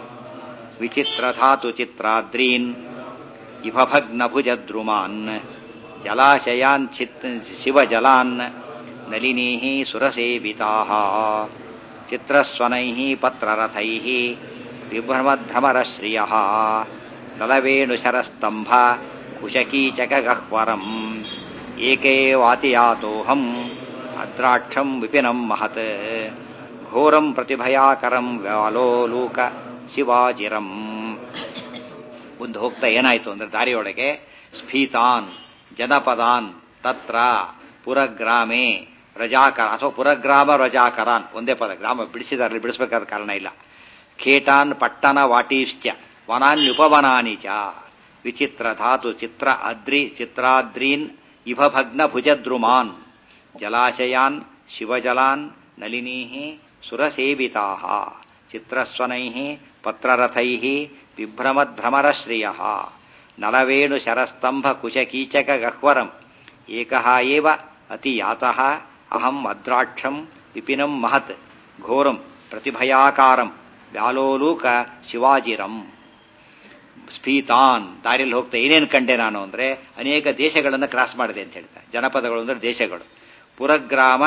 ವಿಚಿತ್ರಧಾತು ಚಿತ್ರಾದ್ರೀನ್ ಇಭಭಗ್ನಭುಜದ್ರುಮಾನ್ ಜಲಾಶಯಾನ್ ಚಿತ್ ಶಿವಜಲಾನ್ ನಲಿನೀ ಸುರಸೇವಿತಾ ಚಿತ್ರಸ್ವನೈ ಪತ್ರರಥೈ ವಿಭ್ರಮದ್ಭ್ರಮರಶ್ರಿಯ ನಲವೇಣುಶರಸ್ತಂಭ ಕುಶಕೀಚಕಗಹ್ವರಂ ಏಕೇವಾತಿಯಾತೋಹಂ ಅದ್ರಾಕ್ಷಂ ವಿಪಿನಂ ಮಹತ್ ಘೋರಂ ಪ್ರತಿಭಯಾಕರಂ ವ್ಯಾಲೋಲೂಕ ಶಿವಾಜಿರಂ ಮುಂದೆ ಹೋಗ್ತಾ ಏನಾಯ್ತು ಅಂದ್ರೆ ದಾರಿಯೊಳಗೆ ಸ್ಫೀತಾನ್ ಜನಪದಾನ್ ತತ್ರ ಪುರಗ್ರಾಮೆ ರಜಾಕರ ಅಥವಾ ಪುರಗ್ರಾಮ ರಜಾಕರಾನ್ ಒಂದೇ ಪದ ಗ್ರಾಮ ಬಿಡಿಸಿದಾರಲ್ಲಿ ಬಿಡಿಸಬೇಕಾದ ಕಾರಣ ಇಲ್ಲ ಖೇಟಾನ್ ಪಟ್ಟಣ ವಾಟೀಶ್ಚ ವನಾನ್ಯುಪವನಾನಿ ಚ ವಿಚಿತ್ರ ಧಾತು ಚಿತ್ರ ಅದ್ರಿ ಚಿತ್ರಾದ್ರೀನ್ ಇಭಭಗ್ನ ಭುಜದ್ರುಮಾನ್ ಜಲಾಶಯಾನ್ ಶಿವಜಲಾನ್ ನಲಿನೀ ಸುರಸೇವಿತಾ ಚಿತ್ರಸ್ವನೈ ಪತ್ರರಥೈ ವಿಭ್ರಮದ್ಭ್ರಮರಶ್ರಿಯ ನಲವೇಣು ಶರಸ್ತಂಭ ಕುಶಕೀಚಕ ಗಹ್ವರಂ ಏಕಃ ಏವ ಅತಿ ಯಾತಃ ಅಹಂ ಅದ್ರಾಕ್ಷಂ ವಿಪಿನಂ ಮಹತ್ ಘೋರಂ ಪ್ರತಿಭಯಾಕಾರಂ ವ್ಯಾಲೋಲೂಕ ಶಿವಾಜಿರಂ ಸ್ಫೀತಾನ್ ದಾರಿಯಲ್ಲಿ ಹೋಗ್ತಾ ಏನೇನು ಕಂಡೆ ನಾನು ಅಂದ್ರೆ ಅನೇಕ ದೇಶಗಳನ್ನು ಕ್ರಾಸ್ ಮಾಡಿದೆ ಅಂತ ಹೇಳ್ತಾರೆ ಜನಪದಗಳು ಅಂದ್ರೆ ದೇಶಗಳು ಪುರಗ್ರಾಮ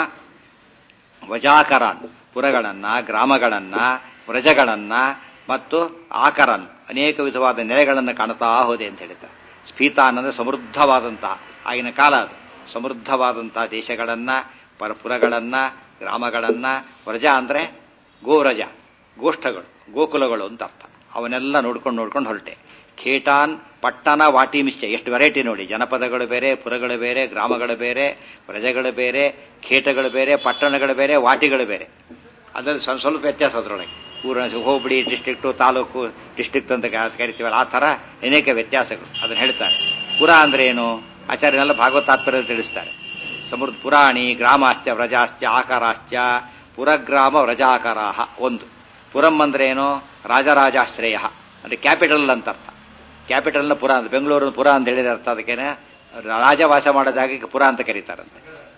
ವಜಾಕರಾನ್ ಪುರಗಳನ್ನ ಗ್ರಾಮಗಳನ್ನ ವ್ರಜಗಳನ್ನ ಮತ್ತು ಆಕರನ್ ಅನೇಕ ವಿಧವಾದ ನೆಲೆಗಳನ್ನು ಕಾಣುತ್ತಾ ಹೋದೆ ಅಂತ ಹೇಳ್ತಾರೆ ಸ್ಫೀತಾನ್ ಅಂದ್ರೆ ಸಮೃದ್ಧವಾದಂತಹ ಆಗಿನ ಕಾಲ ಅದು ಸಮೃದ್ಧವಾದಂತಹ ದೇಶಗಳನ್ನ ಪುರಗಳನ್ನ ಗ್ರಾಮಗಳನ್ನ ವ್ರಜ ಅಂದ್ರೆ ಗೋವ್ರಜ ಗೋಷ್ಠಗಳು ಗೋಕುಲಗಳು ಅಂತ ಅರ್ಥ ಅವನ್ನೆಲ್ಲ ನೋಡ್ಕೊಂಡು ನೋಡ್ಕೊಂಡು ಹೊರಟೆ ಖೇಟಾನ್ ಪಟ್ಟಣ ವಾಟಿಮಿಶ್ಚ ಎಷ್ಟು ವೆರೈಟಿ ನೋಡಿ ಜನಪದಗಳು ಬೇರೆ ಪುರಗಳು ಬೇರೆ ಗ್ರಾಮಗಳು ಬೇರೆ ಪ್ರಜೆಗಳು ಬೇರೆ ಖೇಟಗಳು ಬೇರೆ ಪಟ್ಟಣಗಳು ಬೇರೆ ವಾಟಿಗಳು ಬೇರೆ ಅದ್ರಲ್ಲಿ ಸ್ವಲ್ಪ ಸ್ವಲ್ಪ ವ್ಯತ್ಯಾಸ ಅದರೊಳಗೆ ಊರ ಹೋಬಳಿ ಡಿಸ್ಟ್ರಿಕ್ಟು ತಾಲೂಕು ಡಿಸ್ಟ್ರಿಕ್ಟ್ ಅಂತ ಕ- ಕರಿತೀವಲ್ಲ ಆ ಥರ ಅನೇಕ ವ್ಯತ್ಯಾಸಗಳು ಅದನ್ನು ಹೇಳ್ತಾರೆ ಪುರ ಅಂದ್ರೆ ಏನು ಆಚಾರ್ಯನೆಲ್ಲ ಭಾಗವತ ತಾತ್ಪರ್ಯ ತಿಳಿಸ್ತಾರೆ ಸಮೃದ್ಧ ಪುರಾಣಿ ಗ್ರಾಮಾಶ್ಚ ವ್ರಜಾಶ್ಚ ಆಕಾರಾಶ್ಚ ಪುರಗ್ರಾಮ ವ್ರಜಾಕಾರಾಹ ಒಂದು ಪುರಂ ಅಂದ್ರೆ ಏನು ರಾಜರಾಜಾಶ್ರಯ ಅಂದ್ರೆ ಕ್ಯಾಪಿಟಲ್ ಅಂತ ಅರ್ಥ ಕ್ಯಾಪಿಟಲ್ನ ಪುರ ಅಂತ ಬೆಂಗಳೂರು ಪುರ ಅಂತ ಹೇಳಿದ ಅರ್ಥ ಅದಕ್ಕೇನೆ ರಾಜವಾಸ ಮಾಡೋ ಜಾಗಕ್ಕೆ ಪುರ ಅಂತ ಕರೀತಾರಂತೆ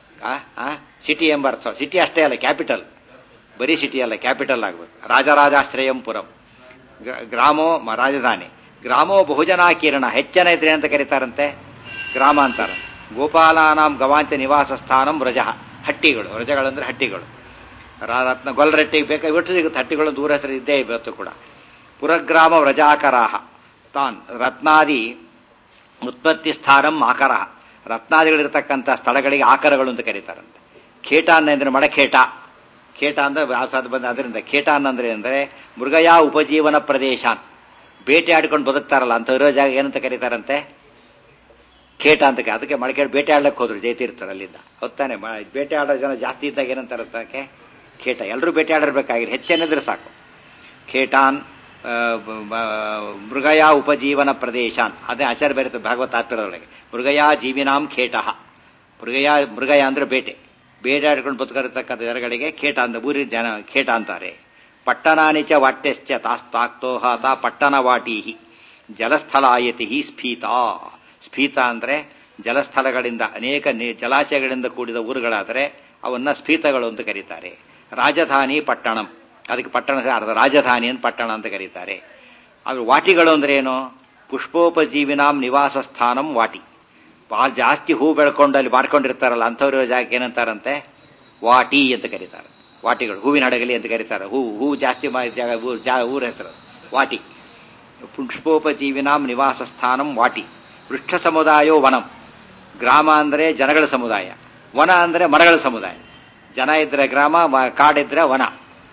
ಸಿಟಿ ಎಂಬ ಅರ್ಥ ಸಿಟಿ ಅಷ್ಟೇ ಅಲ್ಲ ಕ್ಯಾಪಿಟಲ್ ಬರೀ ಸಿಟಿ ಅಲ್ಲ ಕ್ಯಾಪಿಟಲ್ ಆಗಬೇಕು ರಾಜರಾಜಾಶ್ರಯಂ ಪುರಂ ಗ್ರ- ಗ್ರಾಮೋ ಮ- ರಾಜಧಾನಿ ಗ್ರಾಮೋ ಬಹುಜನಾಕೀರ್ಣ ಹೆಚ್ಚನ ಇದ್ರೆ ಅಂತ ಕರೀತಾರಂತೆ ಗ್ರಾಮ ಅಂತಾರೆ ಗೋಪಾಲಾನಾಂ ಗವಾಂಚ ನಿವಾಸ ಸ್ಥಾನಂ ವ್ರಜ ಹಟ್ಟಿಗಳು ವ್ರಜಗಳಂದ್ರೆ ಹಟ್ಟಿಗಳು ರಾ- ರತ್ನ ಗೊಲ್ರಟ್ಟಿಗೆ ಬೇಕಾ ಇವತ್ತು ಸಿಗುತ್ತೆ ಹಟ್ಟಿಗಳು ದೂರ ಹೆಸರು ಇದ್ದೇ ಇವತ್ತು ಕೂಡ ಪುರಗ್ರಾಮ ವ್ರಜಾಕರಾಹ ತಾನ್ ರತ್ನಾದಿ ಉತ್ಪತ್ತಿ ಸ್ಥಾನಂ ಆಕರ ರತ್ನಾದಿಗಳಿರ್ತಕ್ಕಂಥ ಸ್ಥಳಗಳಿಗೆ ಆಕರಗಳು ಅಂತ ಕರೀತಾರಂತೆ ಖೇಟ ಅಂದ್ರೆ ಮಡಖೇಟ ಖೇಟ ಅಂದ್ರೆ ಅದು ಬಂದ ಅದರಿಂದ ಖೇಟ ಅಂದ್ರೆ ಅಂದ್ರೆ ಮೃಗಯ ಉಪಜೀವನ ಪ್ರದೇಶ ಬೇಟೆ ಆಡ್ಕೊಂಡು ಬದುಕ್ತಾರಲ್ಲ ಅಂತ ಇರೋ ಜಾಗ ಏನಂತ ಕರೀತಾರಂತೆ ಖೇಟ ಅಂತ ಕ- ಅದಕ್ಕೆ ಮಡಕೇಳಿ ಬೇಟೆ ಆಡ್ಲಕ್ಕೆ ಹೋದ್ರು ಜಯತೀರ್ಥರು ಅಲ್ಲಿಂದ ಹೊತ್ತಾನೆ ಬೇಟೆ ಆಡೋ ಜನ ಜಾಸ್ತಿ ಇದ್ದಾಗ ಏನಂತಾರೆ ಅದಕ್ಕೆ ಖೇಟ ಎಲ್ಲರೂ ಬೇಟೆ ಆಡಿರ್ಬೇಕಾಗಿರಿ ಹೆಚ್ಚೇನಿದ್ರೆ ಸಾಕು ಖೇಟಾನ್ ಆ, ಬ- ಬ- ಮೃಗಯ ಉಪಜೀವನ ಪ್ರದೇಶಾನ್ ಅದೇ ಆಚಾರ್ಯ ಬೇರೆ ಭಾಗವತ ತಾತ್ಪರ್ಯದೊಳಗೆ ಮೃಗಯ ಜೀವಿನಾಂ ಖೇಟ ಮೃಗಯ ಮೃಗಯ ಅಂದ್ರೆ ಬೇಟೆ ಬೇಟೆ ಆಡ್ಕೊಂಡು ಬದುಕಿರತಕ್ಕಂಥ ಜನಗಳಿಗೆ ಖೇಟ ಅಂತ ಊರಿನ ಜನ ಖೇಟ ಅಂತಾರೆ ಪಟ್ಟಣಾನಿ ಚ ವಾಟ್ಯಶ್ಚ ತಾಸ್ತಾಕ್ತೋಹ ತಾ ಪಟ್ಟಣ ವಾಟೀಹಿ ಜಲಸ್ಥಲಾಯತಿ ಸ್ಫೀತ ಸ್ಫೀತ ಅಂದ್ರೆ ಜಲಸ್ಥಳಗಳಿಂದ ಅನೇಕ ನೀ- ಜಲಾಶಯಗಳಿಂದ ಕೂಡಿದ ಊರುಗಳಾದರೆ ಅವನ್ನ ಸ್ಫೀತಗಳು ಅಂತ ಕರೀತಾರೆ ರಾಜಧಾನಿ ಪಟ್ಟಣಂ ಅದಕ್ಕೆ ಪಟ್ಟಣ ಅರ್ಧ ರಾಜಧಾನಿ ಅಂತ ಪಟ್ಟಣ ಅಂತ ಕರೀತಾರೆ ಅದು ವಾಟಿಗಳು ಅಂದ್ರೆ ಏನು ಪುಷ್ಪೋಪಜೀವಿನಾಂ ನಿವಾಸ ಸ್ಥಾನಂ ವಾಟಿ ಭಾಳ ಜಾಸ್ತಿ ಹೂ ಬೆಳ್ಕೊಂಡು ಅಲ್ಲಿ ಮಾರ್ಕೊಂಡಿರ್ತಾರಲ್ಲ ಅಂಥವ್ರ ಜಾಗಕ್ಕೆ ಏನಂತಾರಂತೆ ವಾಟಿ ಅಂತ ಕರೀತಾರೆ ವಾಟಿಗಳು ಹೂವಿನ ಹಡಗಲಿ ಅಂತ ಕರೀತಾರೆ ಹೂ ಹೂ ಜಾಸ್ತಿ ಮಾ- ಜಾಗ ಊರ್ ಜಾ ಊರ ಹೆಸರು ವಾಟಿ ಪುಷ್ಪೋಪಜೀವಿನಾಂ ನಿವಾಸ ಸ್ಥಾನಂ ವಾಟಿ ವೃಕ್ಷ ಸಮುದಾಯೋ ವನಂ ಗ್ರಾಮ ಅಂದ್ರೆ ಜನಗಳ ಸಮುದಾಯ ವನ ಅಂದ್ರೆ ಮರಗಳ ಸಮುದಾಯ ಜನ ಇದ್ರೆ ಗ್ರಾಮ ಮ- ಕಾಡಿದ್ರೆ ವನ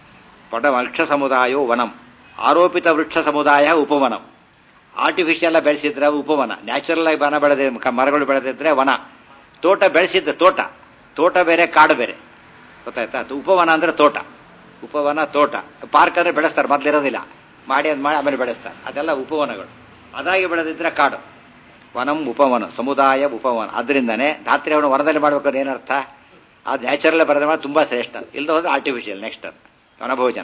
ಪಡ ವೃಕ್ಷ ಸಮುದಾಯೋ ವನಂ ಆರೋಪಿತ ವೃಕ್ಷ ಸಮುದಾಯ ಉಪವನಂ ಆರ್ಟಿಫಿಷಿಯಲ್ ಬೆಳೆಸಿದ್ರೆ ಉಪವನ ನ್ಯಾಚುರಲ್ ಆಗಿ ವನ ಬೆಳೆದ ಕ- ಮರಗಳು ಬೆಳೆದಿದ್ರೆ ವನ ತೋಟ ಬೆಳೆಸಿದ್ರೆ ತೋಟ ತೋಟ ಬೇರೆ ಕಾಡು ಬೇರೆ ಗೊತ್ತಾಯ್ತಾ ಅದು ಉಪವನ ಅಂದ್ರೆ ತೋಟ ಉಪವನ ತೋಟ ಪಾರ್ಕ್ ಅಂದ್ರೆ ಬೆಳೆಸ್ತಾರೆ ಮೊದ್ಲಿರೋದಿಲ್ಲ ಮಾಡಿ ಅದ್ ಮಾಡಿ ಆಮೇಲೆ ಬೆಳೆಸ್ತಾರೆ ಅದೆಲ್ಲ ಉಪವನಗಳು ಅದಾಗಿ ಬೆಳೆದಿದ್ರೆ ಕಾಡು ವನಂ ಉಪವನ ಸಮುದಾಯ ಉಪವನ ಅದರಿಂದನೇ ಧಾತ್ರಿ ಅವನು ವನದಲ್ಲಿ ಮಾಡ್ಬೇಕಾದ್ರೆ ಏನರ್ಥ ಅದು ನ್ಯಾಚುರಲ್ ಬರೆದ ಮಾಡಿ ತುಂಬಾ ಶ್ರೇಷ್ಠ ಇಲ್ಲದ ಹೋದ್ರೆ ಆರ್ಟಿಫಿಷಿಯಲ್ ನೆಕ್ಸ್ಟ್ ಅದು ವನಭೋಜನ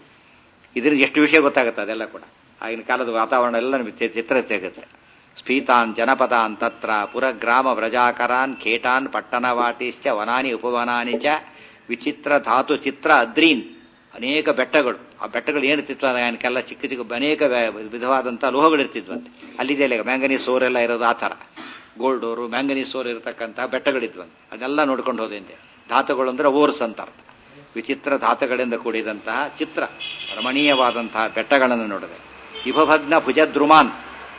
ಇದರಿಂದ ಎಷ್ಟು ವಿಷಯ ಗೊತ್ತಾಗುತ್ತೆ ಅದೆಲ್ಲ ಕೂಡ ಆಗಿನ ಕಾಲದ ವಾತಾವರಣ ಎಲ್ಲ ನಮಗೆ ಚಿ- ಚಿತ್ರ ತೆಗುತ್ತೆ ಸ್ಫೀತಾನ್ ಜನಪದಾನ್ ತತ್ರ ಪುರಗ್ರಾಮ ವ್ರಜಾಕರಾನ್ ಖೇಟಾನ್ ಪಟ್ಟಣವಾಟಿಶ್ಚ ವನಾನಿ ಉಪವನಾನಿ ಚ ವಿಚಿತ್ರ ಧಾತು ಚಿತ್ರ ಅದ್ರೀನ್ ಅನೇಕ ಬೆಟ್ಟಗಳು ಆ ಬೆಟ್ಟಗಳು ಏನು ಇರ್ತಿತ್ತು ಅದಕ್ಕೆಲ್ಲ ಚಿಕ್ಕ ಚಿಕ್ಕ ಅನೇಕ ವ್ಯ- ವಿಧವಾದಂಥ ಲೋಹಗಳು ಇರ್ತಿದ್ವಂತೆ ಅಲ್ಲಿದೆ ಮ್ಯಾಂಗನೀಸ್ ಸೋರ್ ಎಲ್ಲ ಇರೋದು ಆ ಥರ ಗೋಲ್ಡೋರು ಮ್ಯಾಂಗನೀಸ್ ಸೋರ್ ಇರತಕ್ಕಂಥ ಬೆಟ್ಟಗಳಿದ್ವಂತೆ ಅದೆಲ್ಲ ನೋಡ್ಕೊಂಡು ಹೋದಂತೆ ಧಾತುಗಳು ಅಂದ್ರೆ ಓರ್ಸ್ ಅಂತ ಅರ್ಥ ವಿಚಿತ್ರ ಧಾತುಗಳಿಂದ ಕೂಡಿದಂತಹ ಚಿತ್ರ ರಮಣೀಯವಾದಂತಹ ಬೆಟ್ಟಗಳನ್ನು ನೋಡಿದೆ ಇಭಭಗ್ನ ಭುಜದ್ರುಮಾನ್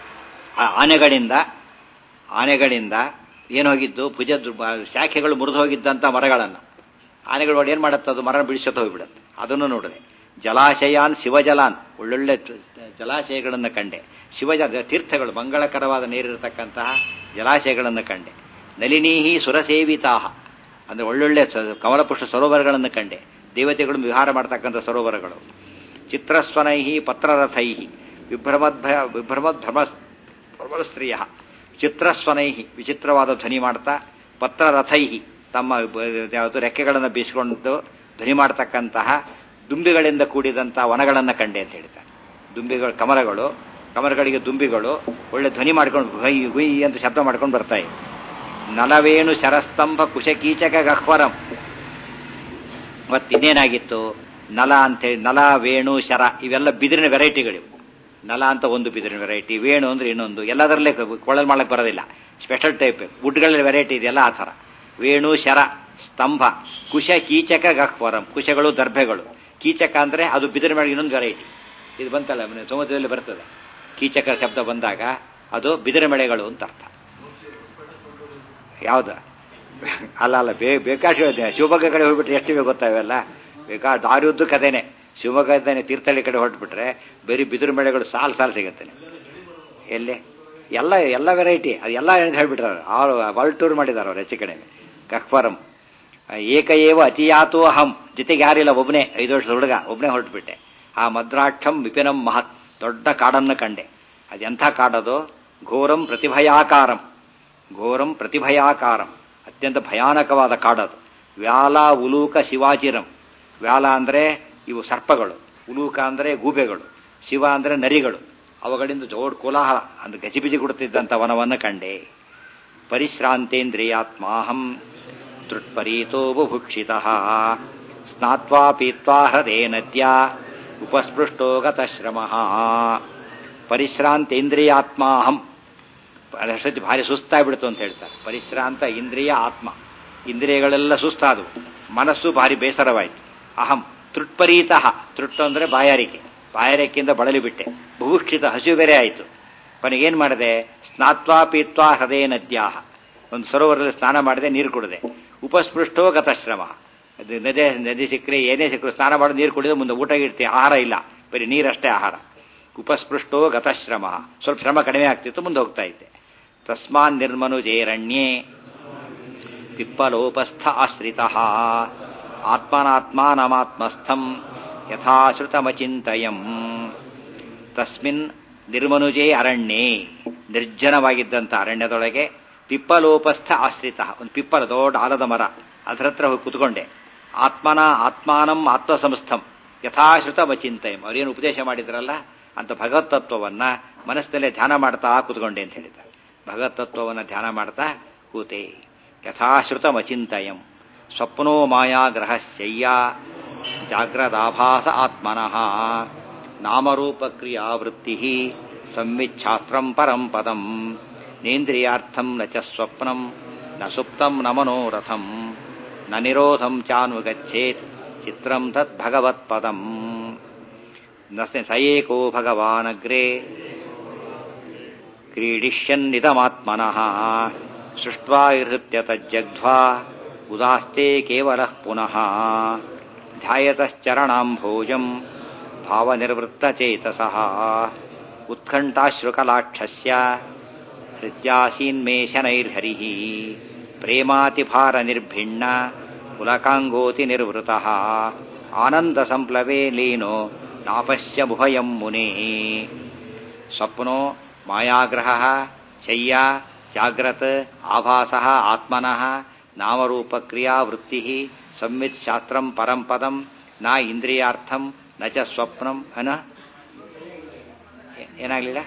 ಆ ಆನೆಗಳಿಂದ ಆನೆಗಳಿಂದ ಏನು ಹೋಗಿದ್ದು ಭುಜ ಶಾಖೆಗಳು ಮುರಿದು ಹೋಗಿದ್ದಂಥ ಮರಗಳನ್ನು ಆನೆಗಳು ನೋಡಿ ಏನು ಮಾಡುತ್ತೆ ಅದು ಮರ ಬಿಡಿಸೋದು ಹೋಗ್ಬಿಡುತ್ತೆ ಅದನ್ನು ನೋಡಿದೆ ಜಲಾಶಯಾನ್ ಶಿವಜಲಾನ್ ಒಳ್ಳೊಳ್ಳೆ ತ- ಜಲಾಶಯಗಳನ್ನು ಕಂಡೆ ಶಿವಜ ತೀರ್ಥಗಳು ಮಂಗಳಕರವಾದ ನೀರಿರತಕ್ಕಂತಹ ಜಲಾಶಯಗಳನ್ನು ಕಂಡೆ ನಲಿನೀಹಿ ಸುರಸೇವಿತಾಹ ಅಂದ್ರೆ ಒಳ್ಳೊಳ್ಳೆ ಸ- ಕಮಲಪುಷ್ಪ ಸರೋವರಗಳನ್ನು ಕಂಡೆ ದೇವತೆಗಳು ವಿಹಾರ ಮಾಡ್ತಕ್ಕಂಥ ಸರೋವರಗಳು ಚಿತ್ರಸ್ವನೈಹಿ ಪತ್ರರಥೈಹಿ ವಿಭ್ರಮದ್ಭಯ ವಿಭ್ರಮದ್ಭ್ರಮ ಪ್ರಬಲಸ್ತ್ರೀಯ ಚಿತ್ರಸ್ವನೈಹಿ ವಿಚಿತ್ರವಾದ ಧ್ವನಿ ಮಾಡ್ತಾ ಪತ್ರರಥೈಹಿ ತಮ್ಮ ಬ- ಯಾವುದು ರೆಕ್ಕೆಗಳನ್ನು ಬೀಸಿಕೊಂಡು ಧ್ವನಿ ಮಾಡ್ತಕ್ಕಂತಹ ದುಂಬಿಗಳಿಂದ ಕೂಡಿದಂತಹ ವನಗಳನ್ನು ಕಂಡೆ ಅಂತ ಹೇಳ್ತಾರೆ ದುಂಬಿಗಳು ಕಮಲಗಳು ಕಮಲಗಳಿಗೆ ದುಂಬಿಗಳು ಒಳ್ಳೆ ಧ್ವನಿ ಮಾಡ್ಕೊಂಡು ಗುಯ್ ಗುಯ್ ಅಂತ ಶಬ್ದ ಮಾಡ್ಕೊಂಡು ಬರ್ತಾ ಇವೆ ನಲವೇಣು ಶರಸ್ತಂಭ ಕುಶಕೀಚಕ ಗಹ್ವರಂ ಮತ್ತಿನ್ನೇನಾಗಿತ್ತು ನಲ ಅಂತೇಳಿ ನಲ ವೇಣು ಶರ ಇವೆಲ್ಲ ಬಿದಿರಿನ ವೆರೈಟಿಗಳಿವು ನಲ ಅಂತ ಒಂದು ಬಿದಿರಿನ ವೆರೈಟಿ ವೇಣು ಅಂದ್ರೆ ಇನ್ನೊಂದು ಎಲ್ಲದರಲ್ಲೇ ಕೊಳಲ್ ಮಾಡಕ್ ಬರೋದಿಲ್ಲ ಸ್ಪೆಷಲ್ ಟೈಪ್ ವುಡ್ಗಳಲ್ಲಿ ವೆರೈಟಿ ಇದೆಯಲ್ಲ ಆ ಥರ ವೇಣು ಶರ ಸ್ತಂಭ ಕುಶ ಕೀಚಕ ಗಹ್ವರಂ ಕುಶಗಳು ದರ್ಭೆಗಳು ಕೀಚಕ ಅಂದ್ರೆ ಅದು ಬಿದಿರಿನ ಮೇಲೆ ಇನ್ನೊಂದು ವೆರೈಟಿ ಇದು ಬಂತಲ್ಲ ಮನೆ ಸಮುದ್ರದಲ್ಲಿ ಬರ್ತದೆ ಕೀಚಕ ಶಬ್ದ ಬಂದಾಗ ಅದು ಬಿದಿರ ಮಳೆಗಳು ಅಂತ ಅರ್ಥ ಯಾವ್ದು ಅಲ್ಲ ಅಲ್ಲ ಬೇ ಬೇಕಾಷ್ಟು ಶಿವಮೊಗ್ಗ ಕಡೆ ಹೋಗ್ಬಿಟ್ರೆ ಎಷ್ಟಿವೆ ಗೊತ್ತಾವೆಲ್ಲ ಬೇಕಾ ದಾರಿ ಉದ್ದಕ್ಕೆ ಅದೇನೆ ಶಿವಮೊಗ್ಗದಾನೆ ತೀರ್ಥಹಳ್ಳಿ ಕಡೆ ಹೊರಟ್ಬಿಟ್ರೆ ಬರೀ ಬಿದಿರು ಮಳೆಗಳು ಸಾಲು ಸಾಲು ಸಿಗುತ್ತೆ ಎಲ್ಲಿ ಎಲ್ಲ ಎಲ್ಲ ವೆರೈಟಿ ಅದು ಎಲ್ಲ ಹೇಳ್ಬಿಟ್ರೆ ಅವ್ರು ವರ್ಲ್ಡ್ ಟೂರ್ ಮಾಡಿದ್ದಾರೆ ಅವ್ರು ಹೆಚ್ಚು ಕಡಿಮೆ ಕಕ್ಫರಂ ಏಕ ಏವ ಅತಿಯಾತೋ ಅಹಂ ಜೊತೆಗೆ ಯಾರಿಲ್ಲ ಒಬ್ಬನೇ ಐದು ವರ್ಷದ ಹುಡುಗ ಒಬ್ಬನೇ ಹೊರಟುಬಿಟ್ಟೆ ಆ ಮದ್ರಾಕ್ಷಂ ವಿಪಿನಂ ಮಹತ್ ದೊಡ್ಡ ಕಾಡನ್ನು ಕಂಡೆ ಅದೆಂಥ ಕಾಡದು ಘೋರಂ ಪ್ರತಿಭಯಾಕಾರಂ ಘೋರಂ ಪ್ರತಿಭಯಾಕಾರಂ ಅತ್ಯಂತ ಭಯಾನಕವಾದ ಕಾಡದು ವ್ಯಾಲ ಉಲೂಕ ಶಿವಾಚಿರಂ ವ್ಯಾಲ ಅಂದರೆ ಇವು ಸರ್ಪಗಳು ಉಲೂಕ ಅಂದರೆ ಗೂಬೆಗಳು ಶಿವ ಅಂದರೆ ನರಿಗಳು ಅವುಗಳಿಂದ ಜೋಡ್ ಕೋಲಾಹಲ ಅಂದ್ರೆ ಗಜಿಬಿಜಿ ಕೊಡುತ್ತಿದ್ದಂಥ ವನವನ್ನು ಕಂಡೆ ಪರಿಶ್ರಾಂತೇಂದ್ರಿಯಾತ್ಮಾಹಂ ತೃಟ್ಪರೀತೋ ಬುಭುಕ್ಷಿತ ಸ್ನಾತ್ವಾ ಪೀತ್ವಾ ಹೃದಯ ನದ್ಯ ಉಪಸ್ಪೃಷ್ಟೋ ಗತಶ್ರಮ ಪರಿಶ್ರಾಂತೇಂದ್ರಿಯಾತ್ಮಾಹಂ ಅಷ್ಟೊತ್ತಿ ಭಾರಿ ಸುಸ್ತಾಗ್ಬಿಡ್ತು ಅಂತ ಹೇಳ್ತಾರೆ ಪರಿಶ್ರಾಂತ ಇಂದ್ರಿಯ ಆತ್ಮ ಇಂದ್ರಿಯಗಳೆಲ್ಲ ಸುಸ್ತಾದವು ಮನಸ್ಸು ಭಾರಿ ಬೇಸರವಾಯಿತು ಅಹಂ ತೃಟ್ಪರೀತಃ ತೃಟ್ಟು ಅಂದರೆ ಬಾಯಾರಿಕೆ ಬಾಯಾರಿಕೆಯಿಂದ ಬಳಲಿ ಬಿಟ್ಟೆ ಭೂಕ್ಷಿತ ಹಸಿವು ಬೇರೆ ಆಯಿತು ಕೊನೆಗೇನು ಮಾಡಿದೆ ಸ್ನಾತ್ವಾ ಪೀತ್ವಾ ಹೃದಯ ನದ್ಯಾಹ ಒಂದು ಸರೋವರದಲ್ಲಿ ಸ್ನಾನ ಮಾಡಿದೆ ನೀರು ಕುಡಿದೆ ಉಪಸ್ಪೃಷ್ಟೋ ಗತಶ್ರಮ ಅದು ನದಿ ನದಿ ಸಿಕ್ಕರೆ ಏನೇ ಸಿಕ್ಕರು ಸ್ನಾನ ಮಾಡಿ ನೀರು ಕುಡಿದು ಮುಂದೆ ಊಟ ಇಡ್ತೀವಿ ಆಹಾರ ಇಲ್ಲ ಬರೀ ನೀರಷ್ಟೇ ಆಹಾರ ಉಪಸ್ಪೃಷ್ಟೋ ಗತಶ್ರಮ ಸ್ವಲ್ಪ ಶ್ರಮ ಕಡಿಮೆ ಆಗ್ತಿತ್ತು ಮುಂದೆ ಹೋಗ್ತಾ ಇದ್ದೆ ತಸ್ಮಾನ್ ನಿರ್ಮನುಜೇರಣ್ಯೇ ಪಿಪ್ಪಲೋಪಸ್ಥ ಆಶ್ರಿತ ಆತ್ಮನಾತ್ಮಾನಮಾತ್ಮಸ್ಥಂ ಯಥಾಶ್ರುತಮಚಿಂತಯಂ ತಸ್ಮಿನ್ ನಿರ್ಮನುಜೇ ಅರಣ್ಯೇ ನಿರ್ಜನವಾಗಿದ್ದಂಥ ಅರಣ್ಯದೊಳಗೆ ಪಿಪ್ಪಲೋಪಸ್ಥ ಆಶ್ರಿತ ಒಂದು ಪಿಪ್ಪಲ ದೊಡ್ಡ ಆಲದ ಮರ ಅದರ ಹತ್ರ ಹೋಗಿ ಕುತ್ಕೊಂಡೆ ಆತ್ಮನ ಆತ್ಮಾನಂ ಆತ್ಮಸಂಸ್ಥಂ ಯಥಾಶ್ರುತ ಮಚಿಂತಯಂ ಅವರೇನು ಉಪದೇಶ ಮಾಡಿದ್ರಲ್ಲ ಅಂತ ಭಗವತ್ತತ್ವವನ್ನ ಮನಸ್ಸಿನಲ್ಲೇ ಧ್ಯಾನ ಮಾಡ್ತಾ ಕೂತ್ಕೊಂಡೆ ಅಂತ ಹೇಳಿದ್ದಾರೆ ಭಗವತ್ತತ್ವವನ್ನು ಧ್ಯಾನ ಮಾಡ್ತಾ ಕೂತೆ ಯಥಾಶ್ರುತ ಮಚಿಂತಯಂ ಸ್ವಪ್ನೋ ಮಾಯಾಗ್ರಹಶಯ್ಯ ಜಾಗ್ರದಾಭಾಸ ಆತ್ಮನಃ ನಾಮರೂಪಕ್ರಿಯಾವೃತ್ತಿ ಸಂವಿಚ್ಛಾಸ್ತ್ರಂ ಪರಂ ಪದಂ ನೇಂದ್ರಿಯಾರ್ಥಂ ನ ಚ ಸ್ವಪ್ನಂ ನ ಸುಪ್ತಂ ನ ಮನೋರಥಂ ನ ನಿರೋಧಂ ಚಾನುಗಚ್ಚೇತ್ ಚಿತ್ರಂ ತತ್ ಭಗವತ್ಪದಂ ಸ ಏಕೋ ಭಗವಾನಗ್ರೆ ಕ್ರೀಡಿಷ್ಯನ್ನಿದಮಾತ್ಮನಃ ಸೃಷ್ಟ್ವಾ ಇಹೃತ್ಯ ತಜ್ಜಗ್ಧ್ವಾ ಉದಾಸ್ತೆ ಕೇವಲ ಪುನಃ ಧ್ಯಾಯತಶ್ಚರಣಾಂಭೋಜಂ ಭಾವನಿರ್ವೃತ್ತಚೇತಸಃ ಉತ್ಕಂಠಾಶ್ರುಕಲಾಕ್ಷಸ್ಯ ಹೃದ್ಯಾಸೀನ್ಮೇಷನೈರ್ಹರಿः ಪ್ರೇಮಾತಿಭಾರನಿರ್ಭಿಣ್ಣ ಪುಲಕಾಂಗೋತಿ ನಿರ್ವೃತಃ ಆನಂದಸಂಪ್ಲವೇ ಲೀನೋ ನಾಪಶ್ಯ ಮುಭಯಂ ಮುನೇ ಸ್ವಪ್ನೋ ಮಾಯಾಗ್ರಹ ಶಯ್ಯ ಜಾಗ್ರತ್ ಆಭಾಸ ಆತ್ಮನಃ ನಾಮರೂಪಕ್ರಿಯಾವೃತ್ತಿ ಸಂವಿತ್ ಶಾಸ್ತ್ರಂ ಪರಂ ಪದಂ ನ ಇಂದ್ರಿಯಾರ್ಥಂ ನ ಚ ಸ್ವಪ್ನಂ ಅನ ಏನಾಗಲಿಲ್ಲ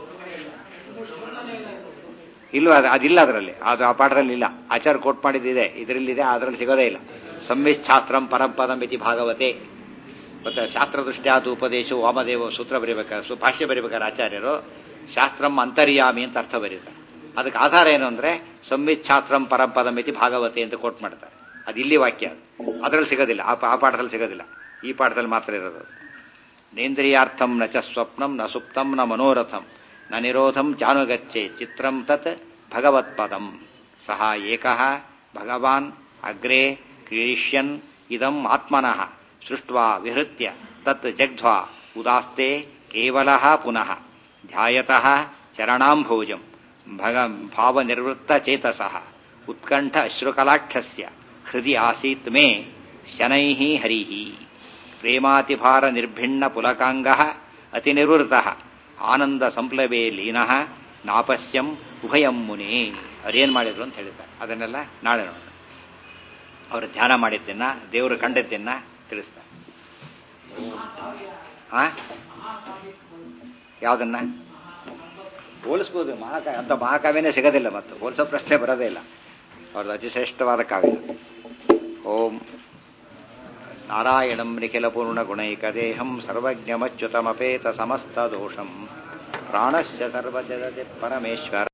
ಇಲ್ವ ಅದು ಅದಿಲ್ಲ ಅದರಲ್ಲಿ ಅದು ಆ ಪಾಠದಲ್ಲಿ ಇಲ್ಲ ಆಚಾರ ಕೋಟ್ ಮಾಡಿದ್ದಿದೆ ಇದರಲ್ಲಿದೆ ಅದರಲ್ಲಿ ಸಿಗೋದೇ ಇಲ್ಲ ಸಂವಿತ್ ಶಾಸ್ತ್ರಂ ಪರಂ ಪದಂ ಇತಿ ಭಾಗವತೆ ಮತ್ತೆ ಶಾಸ್ತ್ರದೃಷ್ಟ್ಯಾದ ಉಪದೇಶ ವಾಮದೇವ ಸೂತ್ರ ಬರೀಬೇಕಾದ್ರೆ ಭಾಷ್ಯ ಬರೀಬೇಕಾದ್ರೆ ಆಚಾರ್ಯರು ಶಾಸ್ತ್ರಂ ಅಂತರ್ಯಾಮಿ ಅಂತ ಅರ್ಥ ಬರೀತಾರೆ ಅದಕ್ಕೆ ಆಧಾರ ಏನು ಅಂದ್ರೆ ಸಂವಿತ್ ಶಾಸ್ತ್ರಂ ಪರಂ ಪದಂ ಇತಿ ಭಾಗವತೆ ಅಂತ ಕೋಟ್ ಮಾಡ್ತಾರೆ ಅದು ಇಲ್ಲಿ ವಾಕ್ಯ ಅದರಲ್ಲಿ ಸಿಗೋದಿಲ್ಲ ಆ ಆ ಪಾಠದಲ್ಲಿ ಸಿಗೋದಿಲ್ಲ ಈ ಪಾಠದಲ್ಲಿ ಮಾತ್ರ ಇರೋದು ನೇಂದ್ರಿಯಾರ್ಥಂ ನ ಚ ಸ್ವಪ್ನಂ ನ ಸುಪ್ತಂ ನ ಮನೋರಥಂ ನ ನಿರೋಧಂ ಚಾನುಗಚ್ಚೆ ಚಿತ್ರಂ ತತ್ ಭಗವತ್ಪದಂ ಸಹ ಏಕಃ ಭಗವಾನ್ ಅಗ್ರೆ ಕ್ರೀಷ್ಯನ್ ಇದಂ ಆತ್ಮನಃ ಸೃಷ್ಟ್ವಾ ವಿಹೃತ್ಯ ತತ್ ಜಗ್ಧ್ವಾ ಉದಾಸ್ತೆ ಕೇವಲ ಪುನಃ ಧ್ಯಾಯತಃ ಚರಣಾಂಭೋಜಂ ಭಗ ಭಾವನಿರ್ವೃತ್ತಚೇತಸಃ ಉತ್ಕಂಠ ಅಶ್ರುಕಲಾಕ್ಷಸ್ಯ ಹೃದಯ ಆಸೀತ್ ಮೇ ಶನೈಃ ಹರಿಃ ಪ್ರೇಮಾತಿಭಾರ ನಿರ್ಭಿಣ್ಣ ಪುಲಕಾಂಗ ಅತಿನಿವೃತ ಆನಂದ ಸಂಪ್ಲವೇ ಲೀನಃ ನಾಪಶ್ಯಂ ಉಭಯಂ ಮುನಿ ಅವ್ರೇನು ಮಾಡಿದ್ರು ಅಂತ ಹೇಳಿದ್ದಾರೆ ಅದನ್ನೆಲ್ಲ ನಾಳೆ ನೋಡೋಣ ಅವರು ಧ್ಯಾನ ಮಾಡಿದ್ದನ್ನ ದೇವರು ಕಂಡದ್ದನ್ನ ತಿಳಿಸ್ತಾರೆ ಆ ಯಾವುದನ್ನ ಹೋಲಿಸ್ಬೋದು ಮಹಾಕಾವ್ಯ ಅಂತ ಮಹಾಕಾವ್ಯನೇ ಸಿಗೋದಿಲ್ಲ ಮತ್ತು ಹೋಲಿಸೋ ಪ್ರಶ್ನೆ ಬರೋದೇ ಇಲ್ಲ ಅವ್ರದ್ದು ಅತಿಶ್ರೇಷ್ಠವಾದ ಕಾವ್ಯ ಓಂ ನಾರಾಯಣಂ ನಿಖಿಲಪೂರ್ಣಗುಣೈಕದೇಹಂ ಸರ್ವಜ್ಞಮಚ್ಯುತಮಪೇತ ಸಮಸ್ತದೋಷಂ ಪ್ರಾಣಸ್ಯ ಸರ್ವಜಗತಿ ಪರಮೇಶ್ವರ